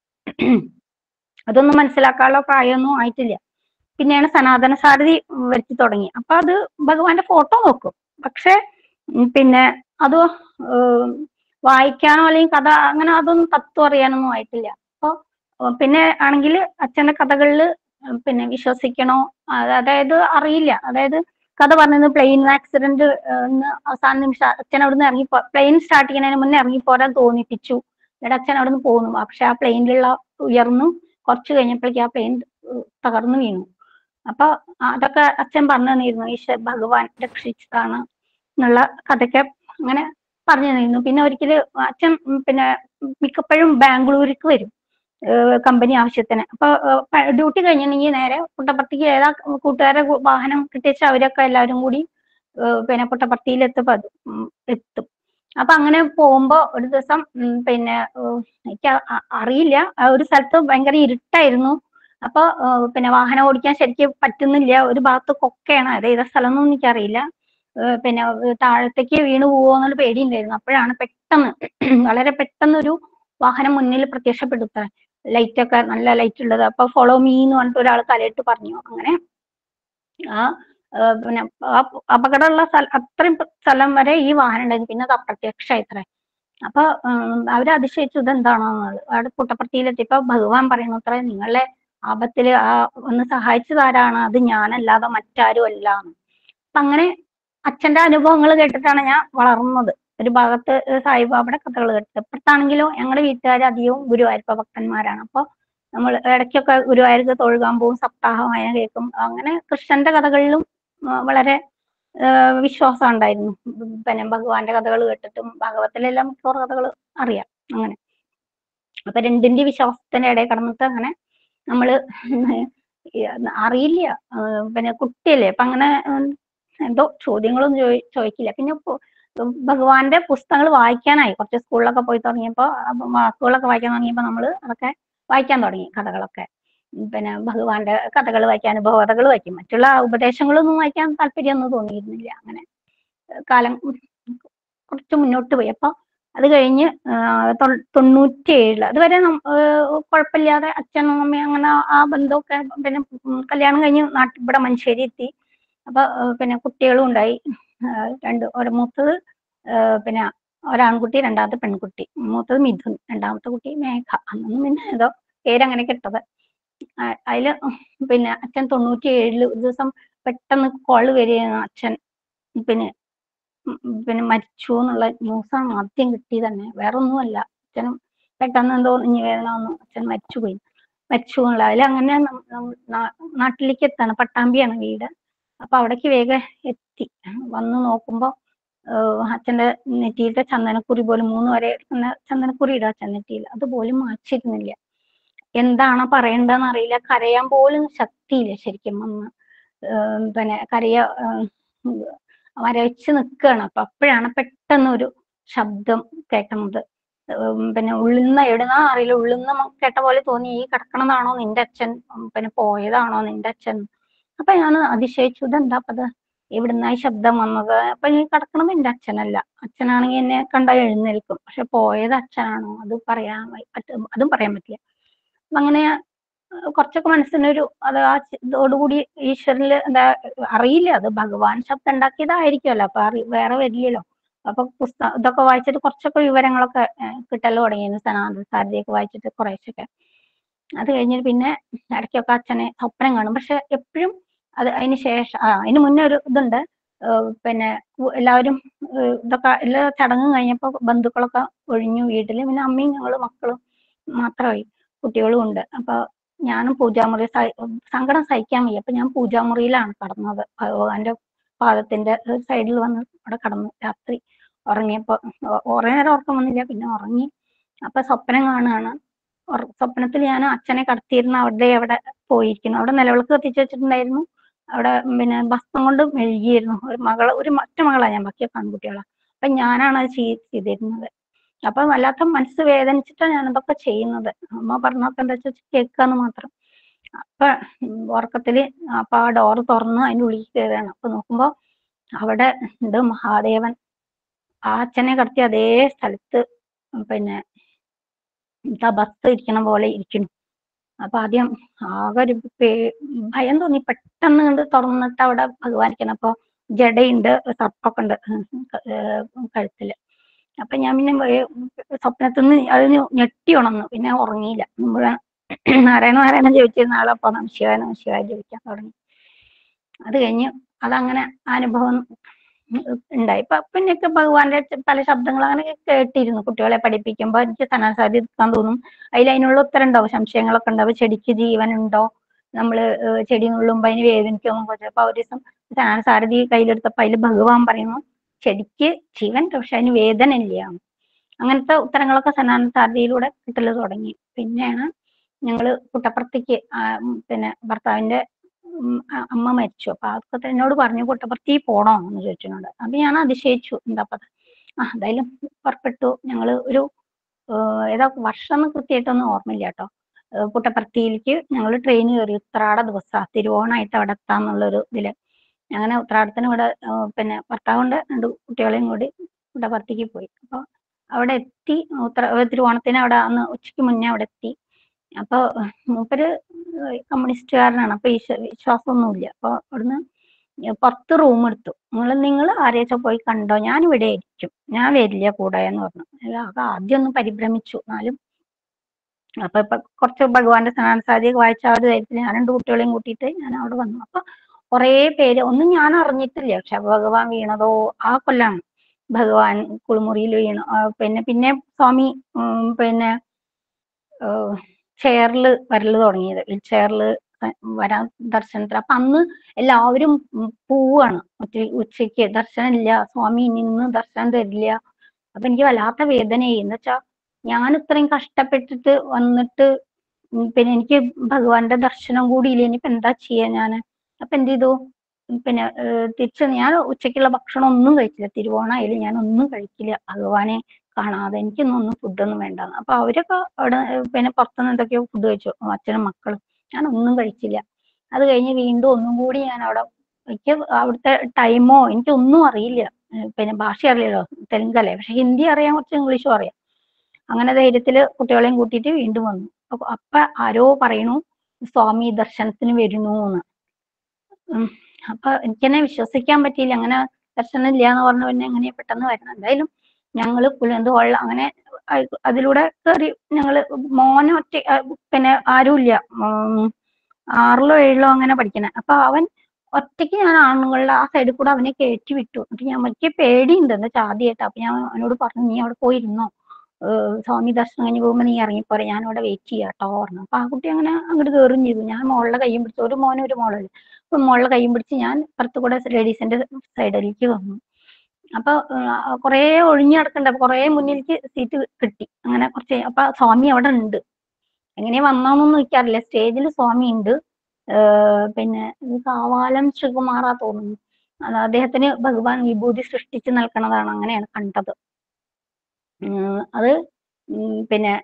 അതൊന്നും മനസ്സിലാക്കാനുള്ള പ്രായമൊന്നും ആയിട്ടില്ല പിന്നെയാണ് സനാതന സാരഥി വരുത്തി തുടങ്ങി അപ്പൊ അത് ഭഗവാന്റെ ഫോട്ടോ നോക്കും പക്ഷെ ഉം, പിന്നെ അത് ഏം, വായിക്കാനോ അല്ലെങ്കിൽ കഥ അങ്ങനെ അതൊന്നും തത്വം അറിയാനൊന്നും ആയിട്ടില്ല അപ്പൊ ഏർ പിന്നെ ആണെങ്കിൽ അച്ഛന്റെ കഥകളിൽ പിന്നെ വിശ്വസിക്കണോ അത് അതായത് അറിയില്ല അതായത് കഥ പറഞ്ഞത് പ്ലെയിൻ ആക്സിഡന്റ് അവസാന നിമിഷം അച്ഛൻ അവിടുന്ന് ഇറങ്ങി പ്ലെയിൻ സ്റ്റാർട്ട് ചെയ്യുന്നതിന് മുന്നേ ഇറങ്ങി പോരാൻ തോന്നിപ്പിച്ചു എന്നിട്ട് അച്ഛൻ അവിടുന്ന് പോന്നു പക്ഷെ ആ പ്ലെയിനിലുള്ള ഉയർന്നു കുറച്ച് കഴിഞ്ഞപ്പോഴേക്കും ആ പ്ലെയിൻ തകർന്നു വീണു അപ്പൊ അതൊക്കെ അച്ഛൻ പറഞ്ഞു തന്നിരുന്നു ഈശ്വര ഭഗവാൻ രക്ഷിച്ചതാണ് എന്നുള്ള കഥയൊക്കെ അങ്ങനെ പറഞ്ഞു തന്നിരുന്നു പിന്നെ ഒരിക്കല് അച്ഛൻ ഉം പിന്നെ മിക്കപ്പോഴും ബാംഗ്ലൂർക്ക് വരും കമ്പനി ആവശ്യത്തിന് അപ്പൊ ഡ്യൂട്ടി കഴിഞ്ഞിട്ടുണ്ടെങ്കിൽ നേരെ പുട്ടപ്പർത്തിക്ക് ഏതാ കൂട്ടുകാരെ കു- വാഹനം കിട്ടിയച്ച അവരൊക്കെ എല്ലാവരും കൂടി ഏർ പിന്നെ പുട്ടപ്പർത്തിയിൽ എത്തും എത്തും അപ്പൊ അങ്ങനെ പോകുമ്പോ ഒരു ദിവസം ഉം പിന്നെ ഏർ എനിക്ക് അ- അ- അറിയില്ല ആ ഒരു സ്ഥലത്ത് ഭയങ്കര ഇരുട്ടായിരുന്നു അപ്പൊ ഏർ പിന്നെ വാഹനം ഓടിക്കാൻ ശരിക്കും പറ്റുന്നില്ല ഒരു ഭാഗത്ത് കൊക്കയാണ് അത് ഏതാ സ്ഥലം എന്നൊന്നും എനിക്കറിയില്ല ഏർ പിന്നെ ഏർ താഴത്തേക്ക് വീണു പോവോ എന്നുള്ള പേടിയുണ്ടായിരുന്നു അപ്പോഴാണ് പെട്ടെന്ന് വളരെ പെട്ടെന്ന് ഒരു വാഹനം മുന്നിൽ പ്രത്യക്ഷപ്പെടുത്ത ലൈറ്റ് ഒക്കെ നല്ല ലൈറ്റ് ഉള്ളത് അപ്പൊ ഫോളോ മീ എന്ന് പറഞ്ഞിട്ട് ഒരാൾ തലയിട്ട് പറഞ്ഞു അങ്ങനെ ആ ഏർ പിന്നെ ആ അപകടമുള്ള സ്ഥലം അത്രയും സ്ഥലം വരെ ഈ വാഹനം ഉണ്ടായിരുന്നു പിന്നെ അത് അപ്രത്യക്ഷമായി ഇത്ര അപ്പൊ ഉം, അവര് അതിശയിച്ചു ഇതെന്താണോ എന്നുള്ളത് അവിടെ പുട്ടപ്പർത്തിയിലെത്തിയപ്പോ ഭഗവാൻ പറയുന്നു അത്ര നിങ്ങളെ ആപത്തില് ആ ഒന്ന് സഹായിച്ചതാരാണ് അത് ഞാനല്ലാതെ മറ്റാരും അല്ല എന്ന്. അപ്പൊ അങ്ങനെ അച്ഛന്റെ അനുഭവങ്ങൾ കേട്ടിട്ടാണ് ഞാൻ വളർന്നത് ഒരു ഭാഗത്ത് സായിബാബയുടെ കഥകൾ കേട്ടത് ഇപ്പുറത്താണെങ്കിലോ ഞങ്ങളുടെ വീട്ടുകാർ അധികവും ഗുരുവായൂരപ്പ ഭക്തന്മാരാണ് അപ്പൊ നമ്മൾ ഇടയ്ക്കൊക്കെ ഗുരുവായൂർക്ക് തൊഴുകാൻ പോകും സപ്താഹമായ കേൾക്കും അങ്ങനെ കൃഷ്ണന്റെ കഥകളിലും ആ, വളരെ ആ, വിശ്വാസം ഉണ്ടായിരുന്നു ഉം, പിന്നെ ഭഗവാന്റെ കഥകൾ കേട്ടിട്ടും ഭാഗവത്തിലെല്ലാം മിക്കവാറും കഥകൾ അറിയാം അങ്ങനെ അപ്പൊ രണ്ടിന്റെ വിശ്വാസത്തിന്റെ ഇടയിൽ കിടന്നിട്ട് അങ്ങനെ നമ്മള് ഈ അറിയില്ല ആ, പിന്നെ കുട്ടിയല്ലേ അപ്പൊ അങ്ങനെ ഉം, എന്തോ ചോദ്യങ്ങളൊന്നും ചോദി ചോദിക്കില്ല പിന്നെ ഇപ്പൊ ഭഗവാന്റെ പുസ്തകങ്ങൾ വായിക്കാനായി കുറച്ച് സ്കൂളിലൊക്കെ പോയി തുടങ്ങിയപ്പോ അപ്പൊ വാക്കുകളൊക്കെ വായിക്കാൻ തുടങ്ങിയപ്പോ നമ്മള് അതൊക്കെ വായിക്കാൻ തുടങ്ങി കഥകളൊക്കെ ഉം പിന്നെ ഭഗവാന്റെ കഥകൾ വായിക്കാൻ അനുഭവ കഥകൾ വായിക്കും മറ്റുള്ള ഉപദേശങ്ങളൊന്നും വായിക്കാൻ താല്പര്യമൊന്നും തോന്നിയിരുന്നില്ല അങ്ങനെ ഏഹ് കാലം ഉം കുറച്ച് മുന്നോട്ട് പോയി അപ്പൊ അത് കഴിഞ്ഞ് ആഹ് തൊ- തൊണ്ണൂറ്റിയേഴില് അതുവരെ നം- ഏഹ് കുഴപ്പമില്ലാതെ അച്ഛനും അമ്മയും അങ്ങനെ ആ- ആ ബന്ധമൊക്കെ പിന്നെ ഉം കല്യാണം കഴിഞ്ഞ് നാട്ടിൽ ഇവിടെ മഞ്ചേരി എത്തി അപ്പൊ ഏഹ് പിന്നെ കുട്ടികളും ഉണ്ടായി ആഹ് രണ്ട് ഒരു മൂത്തത് ഏഹ് പിന്നെ ഒരാൺകുട്ടി രണ്ടാമത്തെ പെൺകുട്ടി മൂത്തത് മിഥുൻ രണ്ടാമത്തെ കുട്ടി മേഘ അന്നൊന്നും പിന്നെ ഏതോ പേരങ്ങനെ കിട്ടത് ആ- അതില് പിന്നെ അച്ഛൻ തൊണ്ണൂറ്റി ഏഴില് ഒരു ദിവസം പെട്ടെന്ന് കോള് വരികയാണ് അച്ഛൻ പിന്നെ ഉം ഉം പിന്നെ മരിച്ചു എന്നുള്ള ന്യൂസാണ് ആദ്യം കിട്ടിയത് തന്നെ വേറെ ഒന്നുമല്ല അച്ഛനും പെട്ടെന്ന് എന്തോ നെഞ്ഞുവേദന വന്നു അച്ഛൻ മരിച്ചുപോയി മരിച്ചു എന്നുള്ള അതിൽ അങ്ങനെ നം- നം- നാ- നാട്ടിലേക്ക് എത്താണ് പട്ടാമ്പിയാണ് വീട് അപ്പൊ അവിടേക്ക് വേഗം എത്തി വന്ന് നോക്കുമ്പോ ഏഹ് അച്ഛന്റെ നെറ്റിയിലത്തെ ചന്ദനക്കുറി പോലും മൂന്ന് വരെ എടുക്കുന്ന ചന്ദനക്കുറി ഇടുക അച്ഛൻ നെറ്റിയിൽ അതുപോലും മാച്ചിരുന്നില്ല എന്താണ് പറയേണ്ടതെന്ന് അറിയില്ല കരയാൻ പോലും ശക്തിയില്ല ശരിക്കും അന്ന് ഏഹ് പിന്നെ കരയ ഏഹ് വരച്ച് നിൽക്കുകയാണ് അപ്പൊ അപ്പോഴാണ് പെട്ടെന്ന് ഒരു ശബ്ദം കേൾക്കുന്നത് ഉം പിന്നെ ഉള്ളുന്ന എവിടുന്നാ അറിയില്ല ഉള്ളുന്ന മ- കേട്ട പോലെ തോന്നി ഈ കിടക്കണതാണോ നിന്റെ അച്ഛൻ ഉം പിന്നെ പോയതാണോ നിന്റെ അച്ഛൻ അപ്പൊ ഞാൻ അതിശയിച്ചു ഇതെന്താ അപ്പത് എവിടുന്നാ ഈ ശബ്ദം വന്നത് അപ്പൊ ഈ കിടക്കണത് എന്റെ അച്ഛനല്ല അച്ഛനാണെങ്കിൽ എന്നെ കണ്ടാൽ എഴുന്നേൽക്കും പക്ഷെ പോയത് അച്ഛനാണോ അത് പറയാൻ വൈ- പറ്റ- അതും പറയാൻ പറ്റില്ല അപ്പൊ അങ്ങനെ കുറച്ചൊക്കെ മനസ്സിനൊരു അത് ആ ചി- ഇതോടുകൂടി ഈശ്വരനിൽ എന്താ അറിയില്ല അത് ഭഗവാൻ ശബ്ദം ഉണ്ടാക്കിയതായിരിക്കുമല്ലോ അപ്പൊ അറി വേറെ വരില്ലല്ലോ അപ്പൊ പുസ്തകം ഇതൊക്കെ വായിച്ചിട്ട് കുറച്ചൊക്കെ വിവരങ്ങളൊക്കെ ഏഹ് കിട്ടല് തുടങ്ങിയിരുന്നു സനാതന സാരഥിയൊക്കെ വായിച്ചിട്ട് കുറേശ്ശൊക്കെ അത് കഴിഞ്ഞിട്ട് പിന്നെ ഇടയ്ക്കൊക്കെ അച്ഛനെ സ്വപ്നം കാണും പക്ഷെ എപ്പോഴും അത് അതിന് ശേഷം ആ അതിന് മുന്നേ ഒരു ഇതുണ്ട് ഏഹ് പിന്നെ ഉ- എല്ലാവരും ഏഹ് ഇതൊക്കെ എല്ലാ ചടങ്ങും കഴിഞ്ഞപ്പോ ബന്ധുക്കളൊക്കെ ഒഴിഞ്ഞു വീട്ടില് പിന്നെ അമ്മയും ഞങ്ങളും മക്കളും മാത്രമായി കുട്ടികളും ഉണ്ട് അപ്പൊ ഞാനും പൂജാമുറി സഹി- സങ്കടം സഹിക്കാൻ വയ്യ അപ്പൊ ഞാൻ പൂജാമുറിയിലാണ് കടന്നത് ഭഗവാന്റെ പാദത്തിന്റെ സൈഡിൽ വന്ന് അവിടെ കടന്നു രാത്രി ഉറങ്ങിയപ്പോ ഒ- കുറെ നേരം ഉറക്കം വന്നില്ല പിന്നെ ഉറങ്ങി അപ്പൊ സ്വപ്നം കാണുകയാണ് ഉറ- സ്വപ്നത്തിൽ ഞാൻ അച്ഛനെ കടത്തിയിരുന്ന അവിടെ അവിടെ പോയിരിക്കുന്നു അവിടെ നിലവിളക്ക് കത്തിച്ച് വെച്ചിട്ടുണ്ടായിരുന്നു അവിടെ പിന്നെ ഭസ്മം കൊണ്ട് മെഴുകിയിരുന്നു ഒരു മകള് ഒരു ഒറ്റ മകളാ ഞാൻ ബാക്കിയൊക്കെ ആൺകുട്ടികളാ അപ്പൊ ഞാനാണ് അത് ചെയ് ചെയ്തിരുന്നത് അപ്പൊ വല്ലാത്ത മനസ്സ് വേദനിച്ചിട്ടാണ് ഞാൻ ഇതൊക്കെ ചെയ്യുന്നത് അമ്മ പറഞ്ഞൊക്കെ എന്താ വെച്ചാൽ കേൾക്കാന്ന് മാത്രം അപ്പൊ ഉം ഉറക്കത്തില് അപ്പൊ ആ ഡോറ് തുറന്ന് അതിന്റെ ഉള്ളിൽ കയറുകയാണ് അപ്പൊ നോക്കുമ്പോ അവിടെ ഉണ്ട് മഹാദേവൻ ആ അച്ഛനെ കടത്തി അതേ സ്ഥലത്ത് പിന്നെ തപസ് ഇരിക്കണ പോലെ ഇരിക്കുന്നു അപ്പൊ ആദ്യം ആകെ ഒരു പേ ഭയം തോന്നി പെട്ടെന്ന് കണ്ട് തുറന്നിട്ട് അവിടെ ഭഗവാൻ ഇരിക്കണം അപ്പൊ ജടയുണ്ട് സർപ്പൊക്കെ ഉണ്ട് ഏഹ് കഴുത്തില് അപ്പൊ ഞാൻ പിന്നെ വേ- സ്വപ്നത്തിൽ നിന്ന് അതിന് ഞെട്ടി ഉണർന്നു പിന്നെ ഉറങ്ങിയില്ല മുഴുവൻ നാരായണ നാരായണ ചോദിച്ചിരുന്ന ആളപ്പൊ നമശിവായ നമശിവായ ജപിക്കാൻ തുടങ്ങി അത് കഴിഞ്ഞ് അതങ്ങനെ അനുഭവം ഉണ്ടായി ഇപ്പൊ പിന്നെയൊക്കെ ഭഗവാന്റെ ച- പല ശബ്ദങ്ങൾ അങ്ങനെ കേട്ടിരുന്നു കുട്ടികളെ പഠിപ്പിക്കുമ്പോ എനിക്ക് സനാസാരി എടുക്കാൻ തോന്നും അതിൽ അതിനുള്ള ഉത്തരം ഉണ്ടാവും സംശയങ്ങളൊക്കെ ഉണ്ടാവും ചെടിക്ക് ജീവൻ ഉണ്ടോ നമ്മള് ഏഹ് ചെടി നുള്ളുമ്പോ അതിന് വേദനിക്കുമോ ചിലപ്പോ ഒരു ദിവസം സാരഥി കയ്യിലെടുത്തപ്പോ അതിൽ ഭഗവാൻ പറയുന്നു ചെടിക്ക് ജീവൻ ഉണ്ട് പക്ഷെ അതിന് വേദന ഇല്ല അങ്ങനത്തെ ഉത്തരങ്ങളൊക്കെ സനാതന സാരഥിയിലൂടെ കിട്ടല് തുടങ്ങി പിന്നെയാണ് ഞങ്ങള് പുട്ടപ്പുറത്തേക്ക് ആ, ഉം, പിന്നെ ഭർത്താവിന്റെ ഉം, അ- അമ്മ മരിച്ചു അപ്പൊ അതൊക്കെ എന്നോട് പറഞ്ഞു പുട്ടപ്പുറത്തി പോണോ എന്ന് ചോദിച്ചിട്ടുണ്ട് അപ്പൊ ഞാൻ അതിശയിച്ചു എന്താ പറ ആ എന്തായാലും പുറപ്പെട്ടു ഞങ്ങള് ഒരു ഏഹ്, ഏതാ വർഷം എന്ന് കൃത്യമായിട്ടൊന്നും ഓർമ്മയില്ല കേട്ടോ ഏഹ്, പുട്ടപ്പർത്തിയിലേക്ക് ഞങ്ങൾ ട്രെയിൻ കയറി ഉത്രാട ദിവസം തിരുവോണമായിട്ട് അവിടെ എത്താന്നുള്ളൊരു ഇതില് അങ്ങനെ ഉത്രാടത്തിന് ഇവിടെ ഏഹ്, പിന്നെ ഭർത്താവ് കൊണ്ട് രണ്ട് കുട്ടികളെയും കൂടി പുട്ടപ്പർത്തിക്ക് പോയി അപ്പൊ അവിടെ എത്തി ഉത്ര തിരുവോണത്തിന് അവിടെ അന്ന് ഉച്ചയ്ക്ക് മുന്നേ അവിടെ എത്തി അപ്പൊ മൂപ്പര് കമ്മ്യൂണിസ്റ്റുകാരനാണ് അപ്പൊ ഈശ്വ വിശ്വാസമൊന്നുമില്ല അപ്പൊ അവിടുന്ന് പത്ത് റൂം എടുത്തു നിങ്ങൾ നിങ്ങൾ ആരെയാച്ചാ പോയി കണ്ടോ ഞാൻ ഇവിടെ ഇരിക്കും ഞാൻ വരില്ല കൂടെ എന്ന് പറഞ്ഞു അല്ല, അത് ആദ്യം ഒന്ന് പരിഭ്രമിച്ചു എന്നാലും അപ്പൊ ഇപ്പൊ കുറച്ച് ഭഗവാന്റെ സനാനസാരിയൊക്കെ വായിച്ച ആ ഒരു ധൈര്യത്തിൽ ഞാൻ രണ്ട് കുട്ടികളെയും കൂട്ടിയിട്ട് ഞാൻ അവിടെ വന്നു അപ്പൊ കുറേ പേര് ഒന്നും ഞാൻ അറിഞ്ഞിട്ടില്ല പക്ഷെ ഭഗവാൻ വീണതോ ആ കൊല്ലാണ് ഭഗവാൻ കുളിമുറിയിൽ വീണു ആ, പിന്നെ പിന്നെ സ്വാമി ഉം, പിന്നെ ചെയറിൽ വരല് തുടങ്ങിയത് വീൽ ചെയറിൽ വരാൻ ദർശനത്തിന് അപ്പൊ അന്ന് എല്ലാവരും ഉം പോവാണ് ഉച്ച ഉച്ചയ്ക്ക് ദർശനം ഇല്ല സ്വാമി നിന്ന് ദർശനം തരില്ല അപ്പൊ എനിക്ക് വല്ലാത്ത വേദനയായി എന്ന് വെച്ചാ ഞാൻ ഇത്രയും കഷ്ടപ്പെട്ടിട്ട് വന്നിട്ട് ഉം പിന്നെ എനിക്ക് ഭഗവാന്റെ ദർശനം കൂടി ഇല്ല ഇനിയിപ്പോ എന്താ ചെയ്യാ ഞാന് അപ്പൊ എന്ത് ചെയ്തു ഉം പിന്നെ ഏഹ് തിരിച്ച് ഞാൻ ഉച്ചയ്ക്കുള്ള ഭക്ഷണം ഒന്നും കഴിച്ചില്ല തിരുവോണമായാലും ഞാൻ ഒന്നും കഴിക്കില്ല ഭഗവാനെ കാണാതെ എനിക്കൊന്നും ഒന്നും ഫുഡൊന്നും വേണ്ട അപ്പൊ അവരൊക്കെ അവിടെ ഏഹ് പിന്നെ പുറത്തുനിന്ന് എന്തൊക്കെയോ ഫുഡ് കഴിച്ചു അച്ഛനും മക്കളും ഞാൻ ഒന്നും കഴിച്ചില്ല അത് കഴിഞ്ഞ് വീണ്ടും ഒന്നും കൂടി ഞാൻ അവിടെ എനിക്ക് അവിടുത്തെ ടൈമോ എനിക്കൊന്നും അറിയില്ല ഏഹ് പിന്നെ ഭാഷ അറിയില്ലല്ലോ തെലുങ്കല്ലേ പക്ഷെ ഹിന്ദി അറിയാം കുറച്ച് ഇംഗ്ലീഷും അറിയാം അങ്ങനെ ധൈര്യത്തില് കുട്ടികളെയും കൂട്ടിയിട്ട് വീണ്ടും വന്നു അപ്പൊ അപ്പൊ ആരോ പറയണു സ്വാമി ദർശനത്തിന് വരുന്നു എന്ന് ഉം. അപ്പൊ എനിക്കെന്നെ വിശ്വസിക്കാൻ പറ്റിയില്ല അങ്ങനെ ദർശനം ഇല്ല എന്ന് പറഞ്ഞു പിന്നെ എങ്ങനെയാ പെട്ടെന്ന് വരണം എന്തായാലും ഞങ്ങള് പുലന്ത് വള്ളം അങ്ങനെ അ- അതിലൂടെ കയറി ഞങ്ങള് മോനെ ഒറ്റ ആ, പിന്നെ ആരുമില്ല ഉം, ആറിലോ ഏഴിലോ അങ്ങനെ പഠിക്കണേ അപ്പൊ അവൻ ഒറ്റയ്ക്ക് ഞാൻ ആണുങ്ങളുടെ ആ സൈഡിൽ കൂടെ അവനെ കയറ്റി വിട്ടു എന്നിട്ട് ഞാൻ എനിക്ക് പേടിയുണ്ട് എന്ന് വെച്ചാൽ ആദ്യമായിട്ട് അപ്പൊ ഞാൻ അവനോട് പറഞ്ഞു നീ അവിടെ പോയിരുന്നോ ഏഹ് സ്വാമി ദർശനം കഴിഞ്ഞ് പോകുമ്പോ നീ ഇറങ്ങിപ്പോരെ ഞാൻ അവിടെ വെയിറ്റ് ചെയ്യാം കേട്ടോ പറഞ്ഞു അപ്പൊ ആ കുട്ടി അങ്ങനെ അങ്ങോട്ട് കയറുകയും ചെയ്തു ഞാൻ മോളുടെ കയ്യും പിടിച്ചു ഒരു മോനും ഒരു മോളല്ലേ അപ്പൊ മോളുടെ കയ്യും പിടിച്ച് ഞാൻ പുറത്തു കൂടെ ലേഡീസിന്റെ സൈഡിലേക്ക് വന്നു അപ്പൊ കുറെ ഒഴിഞ്ഞു കിടക്കണ്ട അപ്പൊ കുറെ മുന്നിലേക്ക് സീറ്റ് കിട്ടി അങ്ങനെ കുറച്ച് അപ്പൊ സ്വാമി അവിടെ ഉണ്ട് എങ്ങനെയാ വന്നോന്നൊന്നും എനിക്കറിയില്ല സ്റ്റേജിൽ സ്വാമി ഉണ്ട് ഏഹ് പിന്നെ ഇത് കാവാലം ശ്രീകുമാറാ തോന്നുന്നു അത് അദ്ദേഹത്തിന് ഭഗവാൻ വിഭൂതി സൃഷ്ടിച്ച് നിൽക്കുന്നതാണ് അങ്ങനെയാണ് കണ്ടത് ഉം, അത് ഉം, പിന്നെ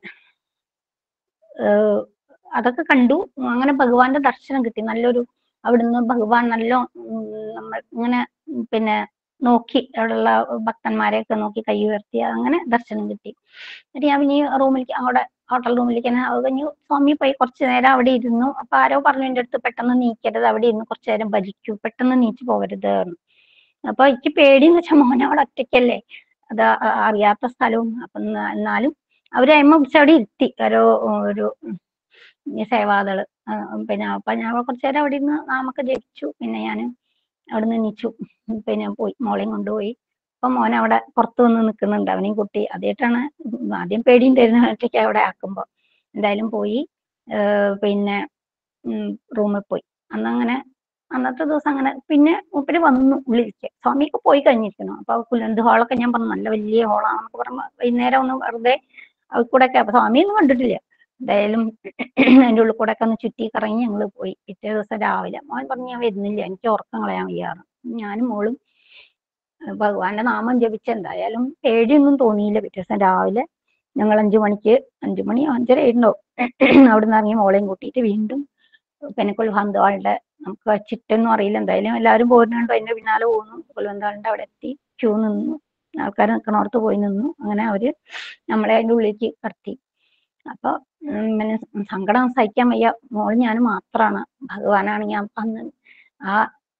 ഏഹ് അതൊക്കെ കണ്ടു അങ്ങനെ ഭഗവാന്റെ ദർശനം കിട്ടി നല്ലൊരു അവിടുന്ന് ഭഗവാൻ നല്ല ഉം, നമ്മൾ ഇങ്ങനെ ഉം, പിന്നെ നോക്കി അവിടെയുള്ള ഭക്തന്മാരെയൊക്കെ നോക്കി കൈ ഉയർത്തി അങ്ങനെ ദർശനം കിട്ടി എന്നിട്ട് ഞാൻ പിന്നെ ഈ റൂമിലേക്ക് അവിടെ ഹോട്ടൽ റൂമിലേക്ക് തന്നെ അത് കഴിഞ്ഞ് സ്വാമി പോയി കുറച്ചു നേരം അവിടെ ഇരുന്നു അപ്പൊ ആരോ പറഞ്ഞു എൻ്റെ അടുത്ത് പെട്ടെന്ന് നീക്കരുത് അവിടെ ഇരുന്ന് കുറച്ചു നേരം ഭജിക്കൂ പെട്ടെന്ന് നീച്ചു പോകരുത് എന്ന് അപ്പൊ എനിക്ക് പേടിയെന്ന് വെച്ചാൽ മോനെ അവിടെ ഒറ്റയ്ക്കല്ലേ അത് അ- അറിയാത്ത സ്ഥലവും അപ്പൊ എന്നാ- എന്നാലും അവര് അമ്മ പിടിച്ച് അവിടെ ഇരുത്തി ഓരോ ഒരു ഉം, ഈ സേവാദള് ആ, പിന്നെ അപ്പൊ ഞാൻ കുറച്ചു നേരം അവിടെ ഇരുന്ന് നാമൊക്കെ ജപിച്ചു പിന്നെ ഞാൻ അവിടെ നിന്ന് എണീച്ചു പിന്നെ പോയി മോളെയും കൊണ്ടുപോയി അപ്പൊ മോൻ അവിടെ പുറത്തു വന്ന് നിൽക്കുന്നുണ്ട് അവനെയും കുട്ടി ആദ്യമായിട്ടാണ് ആദ്യം പേടിയുണ്ടായിരുന്നു ഒറ്റയ്ക്ക് അവിടെ ആക്കുമ്പോ എന്തായാലും പോയി ഏർ പിന്നെ റൂമിൽ പോയി അന്നങ്ങനെ അന്നത്തെ ദിവസം അങ്ങനെ പിന്നെ മൂപ്പര് വന്നു വിളിച്ച് സ്വാമിയൊക്കെ പോയി കഴിഞ്ഞിരിക്കണം അപ്പൊ കുലന്ത് ഹാളൊക്കെ ഞാൻ പറഞ്ഞു നല്ല വലിയ ഹാളാണെന്നൊക്കെ പറഞ്ഞു വൈകുന്നേരം ഒന്ന് വെറുതെ അതിൽ കൂടെ ഒക്കെ അപ്പൊ സ്വാമിയൊന്നും കണ്ടിട്ടില്ല എന്തായാലും അതിന്റെ ഉള്ളിൽ കൂടെ ഒക്കെ ഒന്ന് ചുറ്റി കറങ്ങി ഞങ്ങൾ പോയി പിറ്റേ ദിവസം രാവിലെ മോൻ പറഞ്ഞു ഞാൻ വരുന്നില്ല എനിക്ക് ഉറക്കം കളയാൻ വയ്യാറ് ഞാനും മോളും ഏഹ് ഭഗവാന്റെ നാമം ജപിച്ച് എന്തായാലും പേടിയൊന്നും തോന്നിയില്ല പിറ്റേ ദിവസം രാവിലെ ഞങ്ങൾ അഞ്ചു മണിക്ക് അഞ്ചു മണി അഞ്ചര ആയിട്ടുണ്ടാവും അവിടുന്ന് ഇറങ്ങി മോളെയും കൂട്ടിയിട്ട് വീണ്ടും പിന്നെ കുൽഹന്താളുടെ നമുക്ക് ചുറ്റൊന്നും അറിയില്ല എന്തായാലും എല്ലാവരും പോകുന്നുണ്ട് അതിന്റെ പിന്നാലെ പോകുന്നു കുൽഹന്താളിന്റെ അവിടെ എത്തി ക്യൂ നിന്നു ആൾക്കാർ നിൽക്കണോടത്ത് പോയി നിന്നു അങ്ങനെ അവര് നമ്മളെ അതിന്റെ ഉള്ളിലേക്ക് കടത്തി അപ്പൊ ഉം, പിന്നെ സങ്കടം സഹിക്കാൻ വയ്യ മോള് ഞാൻ മാത്രാണ് ഭഗവാനാണ് ഞാൻ അന്ന് ആ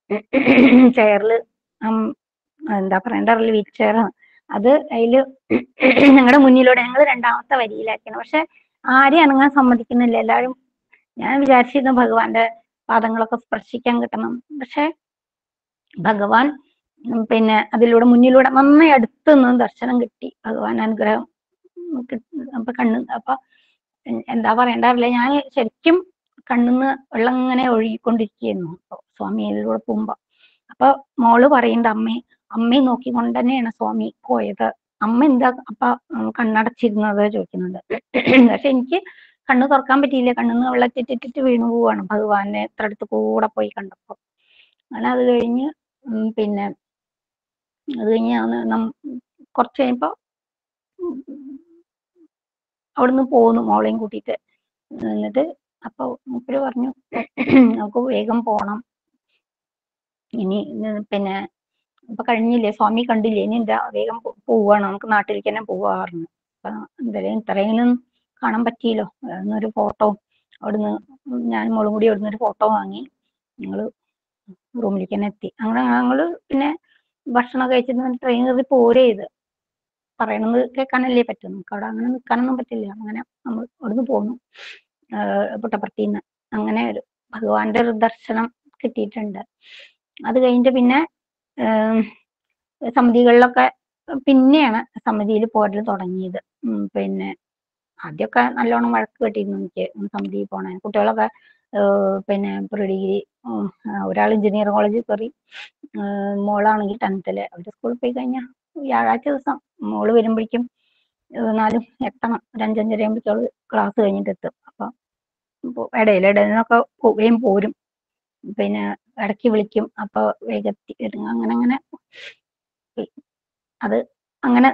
ചെയറിൽ എന്താ പറയണ്ട വീൽ ചെയറാണ് അത് അതില് ഞങ്ങളുടെ മുന്നിലൂടെ ഞങ്ങൾ രണ്ടാമത്തെ വരിയിലാക്കിയാണ് പക്ഷെ ആരെയും അനങ്ങാൻ സമ്മതിക്കുന്നില്ല എല്ലാവരും ഞാൻ വിചാരിച്ചിരുന്നു ഭഗവാന്റെ പാദങ്ങളൊക്കെ സ്പർശിക്കാൻ കിട്ടണം പക്ഷെ ഭഗവാൻ ഉം, പിന്നെ അതിലൂടെ മുന്നിലൂടെ നന്നായി അടുത്ത് നിന്ന് ദർശനം കിട്ടി ഭഗവാൻ അനുഗ്രഹം കിട്ടി അപ്പൊ കണ്ണ് അപ്പൊ എൻ- എന്താ പറയണ്ടറിയില്ല ഞാൻ ശരിക്കും കണ്ണിന്ന് വെള്ളം ഇങ്ങനെ ഒഴുകിക്കൊണ്ടിരിക്കുകയായിരുന്നു അപ്പൊ സ്വാമി ഇതിലൂടെ പോകുമ്പോ അപ്പൊ മോള് പറയുന്നുണ്ട് അമ്മേ അമ്മയെ നോക്കിക്കൊണ്ട് തന്നെയാണ് സ്വാമി പോയത് അമ്മ എന്താ അപ്പൊ ഉം, കണ്ണടച്ചിരുന്നത് ചോദിക്കുന്നുണ്ട് പക്ഷെ എനിക്ക് കണ്ണ് തുറക്കാൻ പറ്റിയില്ല കണ്ണിന്ന് വെള്ളത്തിട്ടിട്ട് വീണു പോവാണ് ഭഗവാനെ എത്ര അടുത്ത് കൂടെ പോയി കണ്ടപ്പോ അങ്ങനെ അത് കഴിഞ്ഞ് ഉം, പിന്നെ അത് കഴിഞ്ഞ് ഞാൻ നം- കുറച്ച് കഴിഞ്ഞപ്പോ ഉം, അവിടുന്ന് പോന്നു മോളെയും കൂട്ടിയിട്ട് എന്നിട്ട് അപ്പൊ മൂപ്പര് പറഞ്ഞു നമുക്ക് വേഗം പോണം ഇനി ഇത് പിന്നെ ഇപ്പൊ കഴിഞ്ഞില്ലേ സ്വാമി കണ്ടില്ലേ ഇനി എന്താ വേഗം പോ- പോവാണ് നമുക്ക് നാട്ടിലേക്ക് തന്നെ പോവാറുണ്ട് അപ്പൊ എന്തായാലും ഇത്രയെങ്കിലും കാണാൻ പറ്റിയല്ലോ ഒരു ഫോട്ടോ അവിടുന്ന് ഞാൻ മോളും കൂടി അവിടുന്ന് ഒരു ഫോട്ടോ വാങ്ങി ഞങ്ങള് റൂമിലേക്ക് തന്നെ എത്തി അങ്ങനെ ഞങ്ങള് പിന്നെ ഭക്ഷണം കഴിച്ചിട്ട് ട്രെയിൻ കയറി പോരേ ചെയ്ത് പറയണത് കേൾക്കാനല്ലേ പറ്റും നമുക്ക് അവിടെ അങ്ങനെ നിൽക്കാനൊന്നും പറ്റില്ല അങ്ങനെ നമ്മൾ അവിടുന്ന് പോന്നു പുട്ടപ്പുറത്തിന്ന് അങ്ങനെ ഒരു ഭഗവാന്റെ ഒരു ദർശനം കിട്ടിയിട്ടുണ്ട് അത് കഴിഞ്ഞിട്ട് പിന്നെ ഏം, സമിതികളിലൊക്കെ പിന്നെയാണ് സമിതിയിൽ പോരൽ തുടങ്ങിയത് ഉം, പിന്നെ ആദ്യമൊക്കെ നല്ലോണം വഴക്ക് കെട്ടിയിരുന്നു എനിക്ക് സമിതിയിൽ പോണേ കുട്ടികളൊക്കെ ഏർ, പിന്നെ പ്രീ ഡിഗ്രി ഒരാൾ എഞ്ചിനീയറിംഗ് കോളേജിൽ കയറി ഏർ, മോളാണെങ്കിൽ ടെൻത്തില് അവര് സ്കൂളിൽ പോയി കഴിഞ്ഞാൽ വ്യാഴാഴ്ച ദിവസം മോള് വരുമ്പോഴേക്കും ഏർ, നാലും എത്തണം ഒരു അഞ്ചഞ്ചര ആകുമ്പോഴേക്കും അവള് ക്ലാസ് കഴിഞ്ഞിട്ട് എത്തും അപ്പൊ ഇപ്പൊ ഇടയിൽ ഇടയിൽ നിന്നൊക്കെ പോവുകയും പോരും പിന്നെ ഇടയ്ക്ക് വിളിക്കും അപ്പൊ വേഗത്തി വരും അങ്ങനെ അങ്ങനെ പോയി. അത് അങ്ങനെ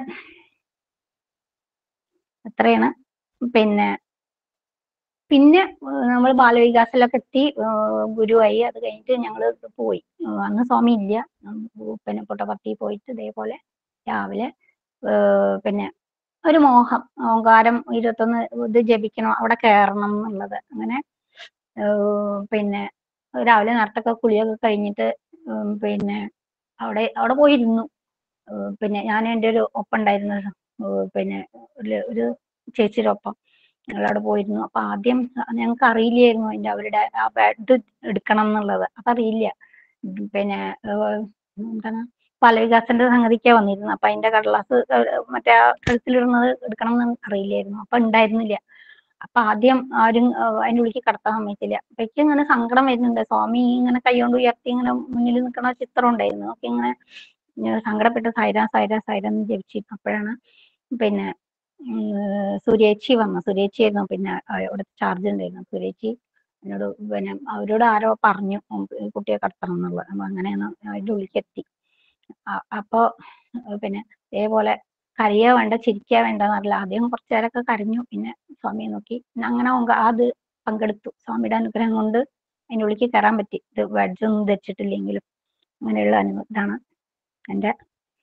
അത്രയാണ് പിന്നെ പിന്നെ നമ്മൾ ബാലവികാസിലൊക്കെ എത്തി ഏർ ഗുരുവായി അത് കഴിഞ്ഞിട്ട് ഞങ്ങൾ പോയി ഏർ അന്ന് സ്വാമി ഇല്ല ഉം പിന്നെ പുട്ടപർത്തി പോയിട്ട് ഇതേപോലെ രാവിലെ ഏർ പിന്നെ ഒരു മോഹം ഓങ്കാരം ഇരുപത്തൊന്ന് ഇത് ജപിക്കണം അവിടെ കയറണം എന്നുള്ളത് അങ്ങനെ ഏർ പിന്നെ രാവിലെ നേരത്തൊക്കെ കുളിയൊക്കെ കഴിഞ്ഞിട്ട് ഉം പിന്നെ അവിടെ അവിടെ പോയിരുന്നു ഏർ പിന്നെ ഞാൻ എൻ്റെ ഒരു ഒപ്പം ഉണ്ടായിരുന്ന ഏർ പിന്നെ ഒരു ഒരു ചേച്ചിയുടെ ഒപ്പം ഞങ്ങൾ അവിടെ പോയിരുന്നു അപ്പൊ ആദ്യം ഞങ്ങൾക്ക് അറിയില്ലായിരുന്നു അതിന്റെ അവരുടെ ആ ഇത് എടുക്കണം എന്നുള്ളത് അതറിയില്ല ഉം പിന്നെ ഏർ എന്താണ് പലവികാസന്റെ സംഗതിക്കാ വന്നിരുന്നു അപ്പൊ അതിന്റെ കടലാസ് ഏർ മറ്റേ ആ കഴുത്തിലിടുന്നത് എടുക്കണം എന്ന് അറിയില്ലായിരുന്നു അപ്പൊ ഉണ്ടായിരുന്നില്ല അപ്പൊ ആദ്യം ആരും ഏർ അതിന്റെ ഉള്ളിലേക്ക് കടത്താൻ സമ്മതിച്ചില്ല അപ്പൊക്ക് ഇങ്ങനെ സങ്കടം വരുന്നുണ്ട് സ്വാമി ഇങ്ങനെ കൈകൊണ്ട് ഉയർത്തി ഇങ്ങനെ മുന്നിൽ നിൽക്കുന്ന ചിത്രം ഉണ്ടായിരുന്നു അപ്പൊ ഇങ്ങനെ ഞാൻ സങ്കടപ്പെട്ട് സൈര സൈര സൈര എന്ന് ജപിച്ചിരുന്നു അപ്പോഴാണ് പിന്നെ ഉം, സുരേച്ചി വന്നു സുരേച്ചി ആയിരുന്നു പിന്നെ അവിടെ ചാർജ് ഉണ്ടായിരുന്നു സുരേച്ചി എന്നോട് പിന്നെ അവരോട് ആരോ പറഞ്ഞു ഉം, ഈ കുട്ടിയെ കടത്തണം എന്നുള്ളത് അപ്പൊ അങ്ങനെയാണ് അതിന്റെ ഉള്ളിലേക്ക് എത്തി അ- അപ്പൊ ഏർ പിന്നെ ഇതേപോലെ കരയാ വേണ്ട ചിരിക്കാ വേണ്ട എന്നറിയില്ല ആദ്യം കുറച്ചു നേരമൊക്കെ കരഞ്ഞു പിന്നെ സ്വാമിയെ നോക്കി പിന്നെ അങ്ങനെ ഓങ്ക- അത് പങ്കെടുത്തു സ്വാമിയുടെ അനുഗ്രഹം കൊണ്ട് അതിന്റെ ഉള്ളിലേക്ക് കയറാൻ പറ്റി ഇത് badge ഒന്നും ധരിച്ചിട്ടില്ലെങ്കിലും അങ്ങനെയുള്ള അനുഭവം ഇതാണ് എന്റെ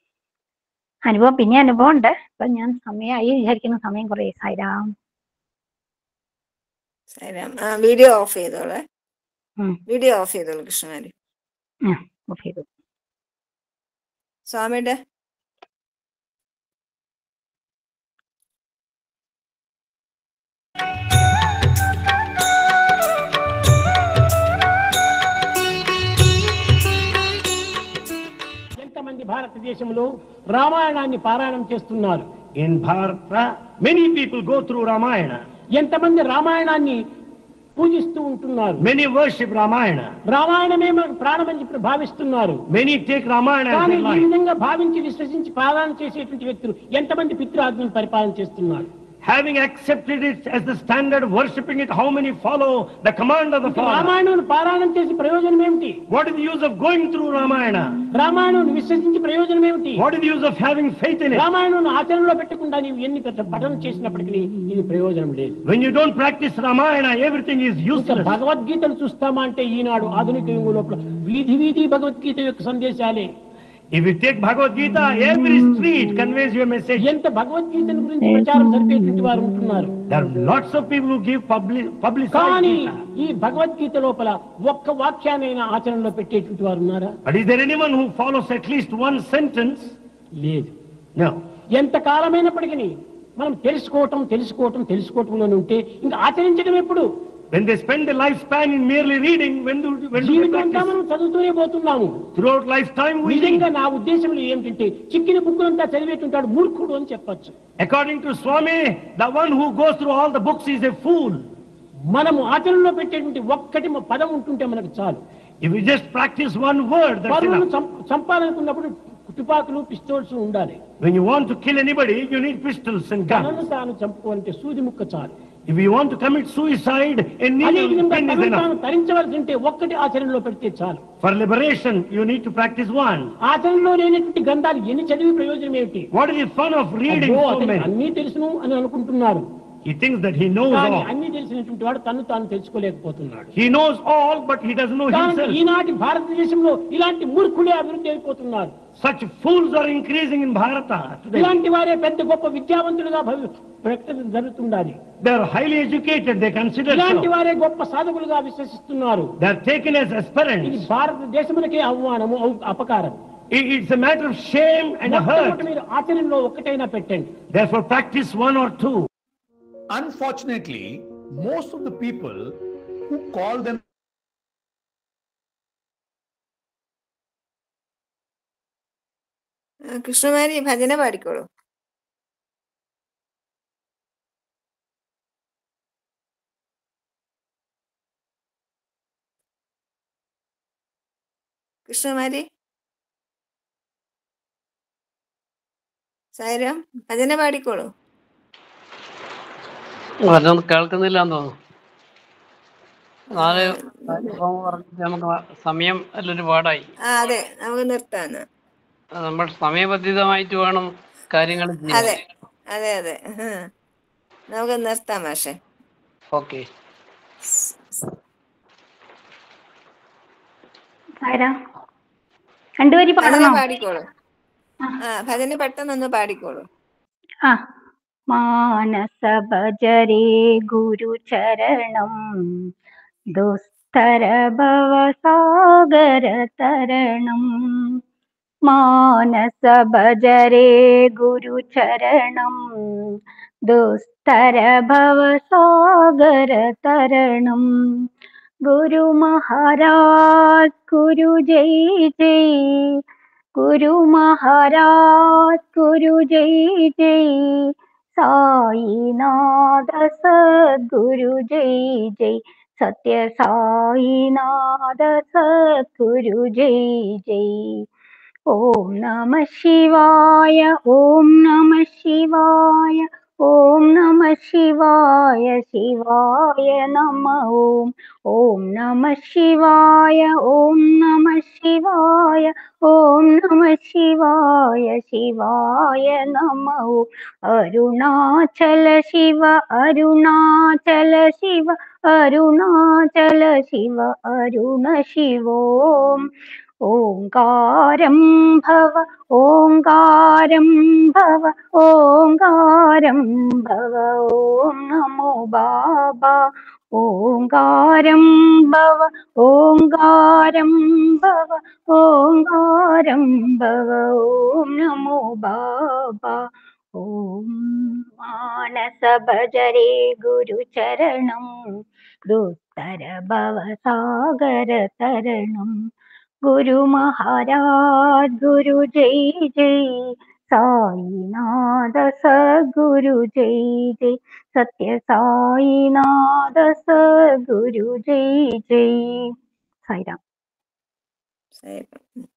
അനുഭവം പിന്നെ അനുഭവം ഉണ്ട് ഇപ്പൊ ഞാൻ സമയമായി വിചാരിക്കുന്ന സമയം കുറെ സായിരാം സായിരാം ആ വീഡിയോ ഓഫ് ചെയ്തോളെ ഉം. വീഡിയോ ഓഫ് ചെയ്തോളൂ കൃഷ്ണമാരി ഓഫ് ചെയ്തു സ്വാമിയുടെ ఎంతమంది భారతదేశంలో రామాయణాన్ని పారాయణం చేస్తున్నారు In Bharata, many people go through Ramayana. ఎంతమంది రామాయణాన్ని పూజిస్తూ ఉంటున్నారు Many worship Ramayana. రామాయణమే మనకు ప్రాణమని చెప్పి భావిస్తున్నారు Many take Ramayana as కానీ their ఈ life. విధంగా భావించి విశ్వసించి పాలన చేసేటువంటి వ్యక్తులు ఎంతమంది పితృఆజ్ఞను పరిపాలన చేస్తున్నారు Having accepted it as the standard, worshipping it, how many follow the command of the ఇప్పుడు Father? రామాయణం పారాయణం చేసి ప్రయోజనం ఏమిటి What is the use of going through Ramayana? Ramayanam విశ్వసించి ప్రయోజనం ఏమిటి What is the use of having faith in it? Ramayanam ఆచరణలో పెట్టకుండా నీవు ఎన్ని పెద్ద పఠనం చేసినప్పటికీ ఇది ప్రయోజనం లేదు When you don't practice Ramayana, everything is ఇంకా useless. భగవద్గీతను చూస్తామా అంటే ఈనాడు ఆధునిక యుగం లోపల వీధి వీధి భగవద్గీత యొక్క సందేశాలే If you take Bhagavad Gita, every street conveys your message. ఎంత భగవద్గీతను గురించి ప్రచారం జరిపేటువంటి వారు ఉంటున్నారు There are lots of people who give public, publicized కానీ Gita. ఈ భగవద్గీత లోపల ఒక్క వాక్యానైనా ఆచరణలో పెట్టేటువంటి వారు ఉన్నారా But is there anyone who follows at least one sentence? లేదు No. ఎంత కాలమైనప్పటికీ మనం తెలుసుకోవటం తెలుసుకోవటం తెలుసుకోవటంలోనే ఉంటే ఇంకా ఆచరించడం ఎప్పుడు When they spend a lifespan in merely reading, when do, when do they జీవితం అంతా practice? మనం చదువుతూనే పోతున్నాము Throughout lifetime, we నిజంగా read. నా ఉద్దేశంలో ఏమిటంటే చిక్కిన బుక్కులంతా చదివేటుంటాడు మూర్ఖుడు అని చెప్పచ్చు According to Swami, the one who goes through all the books is a fool. మనము ఆచరణలో పెట్టేటువంటి ఒక్కటి మ- పదం ఉంటుంటే మనకు చాలు If you just practice one word, that's పరువును enough. చంప- చంపాలనుకున్నప్పుడు తుపాకులు పిస్తోల్స్ ఉండాలి When you want to kill anybody, you need pistols and తనను guns. తాను చంపుకోవాలంటే సూది ముక్క చాలు If you want to commit suicide, a అదే needle విధంగా pen is తనను తాను enough. తరించవలసి ఉంటే ఒక్కటి ఆచరణలో పెడితే చాలు For liberation, you need to practice one. ఆచరణలో లేనటువంటి గ్రంథాలు ఎన్ని చదివి ప్రయోజనం ఏమిటి What is the fun of reading అబ్బో, so అతనికి many? అన్నీ తెలుసును అని అనుకుంటున్నారు He thinks that he knows కానీ all. అన్ని తెలిసినటువంటి వాడు తను తాను తెలుసుకోలేకపోతున్నాడు He knows all, but he doesn't know కానీ himself. ఈనాటి భారతదేశంలో ఇలాంటి మూర్ఖులే అభివృద్ధి అయిపోతున్నారు Such fools are increasing in Bharata today. ఇలాంటి వారే పెద్ద గొప్ప విద్యావంతులుగా భవి ప్రకటన జరుగుతుండాలి They are highly educated, they consider ఇలాంటి so. వారే గొప్ప సాధకులుగా విశ్వసిస్తున్నారు They are taken as ఇది aspirants. భారతదేశమునకే అవమానము అవ- అపకారం I- It's a matter of shame and a మొట్టమొదటి hurt. మీరు ఆచరణలో ఒక్కటైనా పెట్టండి Therefore, practice one or two. Unfortunately, most of the people who call them ആ, കൃഷ്ണകുമാരി ഭജന പാടിക്കോളൂ കൃഷ്ണകുമാരി സായിരാം ഭജന പാടിക്കോളൂ അതൊന്നും കേൾക്കുന്നില്ല എന്ന് തോന്നുന്നു നാല് കാര്യങ്ങൾ പറഞ്ഞിട്ട് നമുക്ക് വ- സമയം അല്ലൊരു പാടായി ആ അതെ നമുക്ക് നിർത്താന്ന് അത് നമ്മൾ സമയബന്ധിതമായിട്ട് വേണം കാര്യങ്ങൾ ചെയ്യാൻ അതെ അതെ അതെ ഉം. നമുക്ക് നിർത്താം മാഷെ ഓക്കെ സാരാ രണ്ടുപേരി ഭജന പാടണോ പാടിക്കോളൂ ആ ഭജന പെട്ടെന്നൊന്ന് പാടിക്കോളൂ ആ മാനസ ഭജരേ ഗുരുചരണം ദുസ്തര ഭവസാഗര തരണം മാനസ ഭജരേ ഗുരുചരണം ദുസ്തര ഭവസാഗര തരണം ഗുരു മഹാരാജ് ഗുരു ജയ് ജയ് ഗുരു മഹാരാജ് ഗുരു ജയ് ജയ് സായിനാഥ സദ്ഗുരു ജയ് ജയ് സത്യ സായിനാഥ സദ്ഗുരു ജയ് ജയ് ഓം നമ ശിവായ ഓം നമ ശിവായ ഓം നമ ശിവായ ശിവായ നമ ഓം ഓം നമ ശിവായ ഓം നമ ശിവായ ഓം നമ ശിവായ ശിവായ നമ ഓം അരുണാചല ശിവ അരുണാചല ശിവ അരുണാചല ശിവ അരുണ ശിവോം ഓങ്കാരം ഭവ ഓങ്കാരം ഭവ ഓങ്കാരം ഭവ ഓം നമോ ബാബ ഓങ്കാരം ഭവ ഓങ്കാരം ഭവ ഓങ്കാരം ഭവ ഓം നമോ ബാബ ഓം മാനസ ഭജരേ ഗുരുചരണം ദുസ്തര ഭവ സാഗര തരണം ഗുരു മഹാരാജ് ഗുരു ജയ് ജയ് സായിനാഥ സദ്ഗുരു ജയ് ജയ് സത്യ സായിനാഥ സദ്ഗുരു ജയ് ജയ് സായിരാം സായിരാം.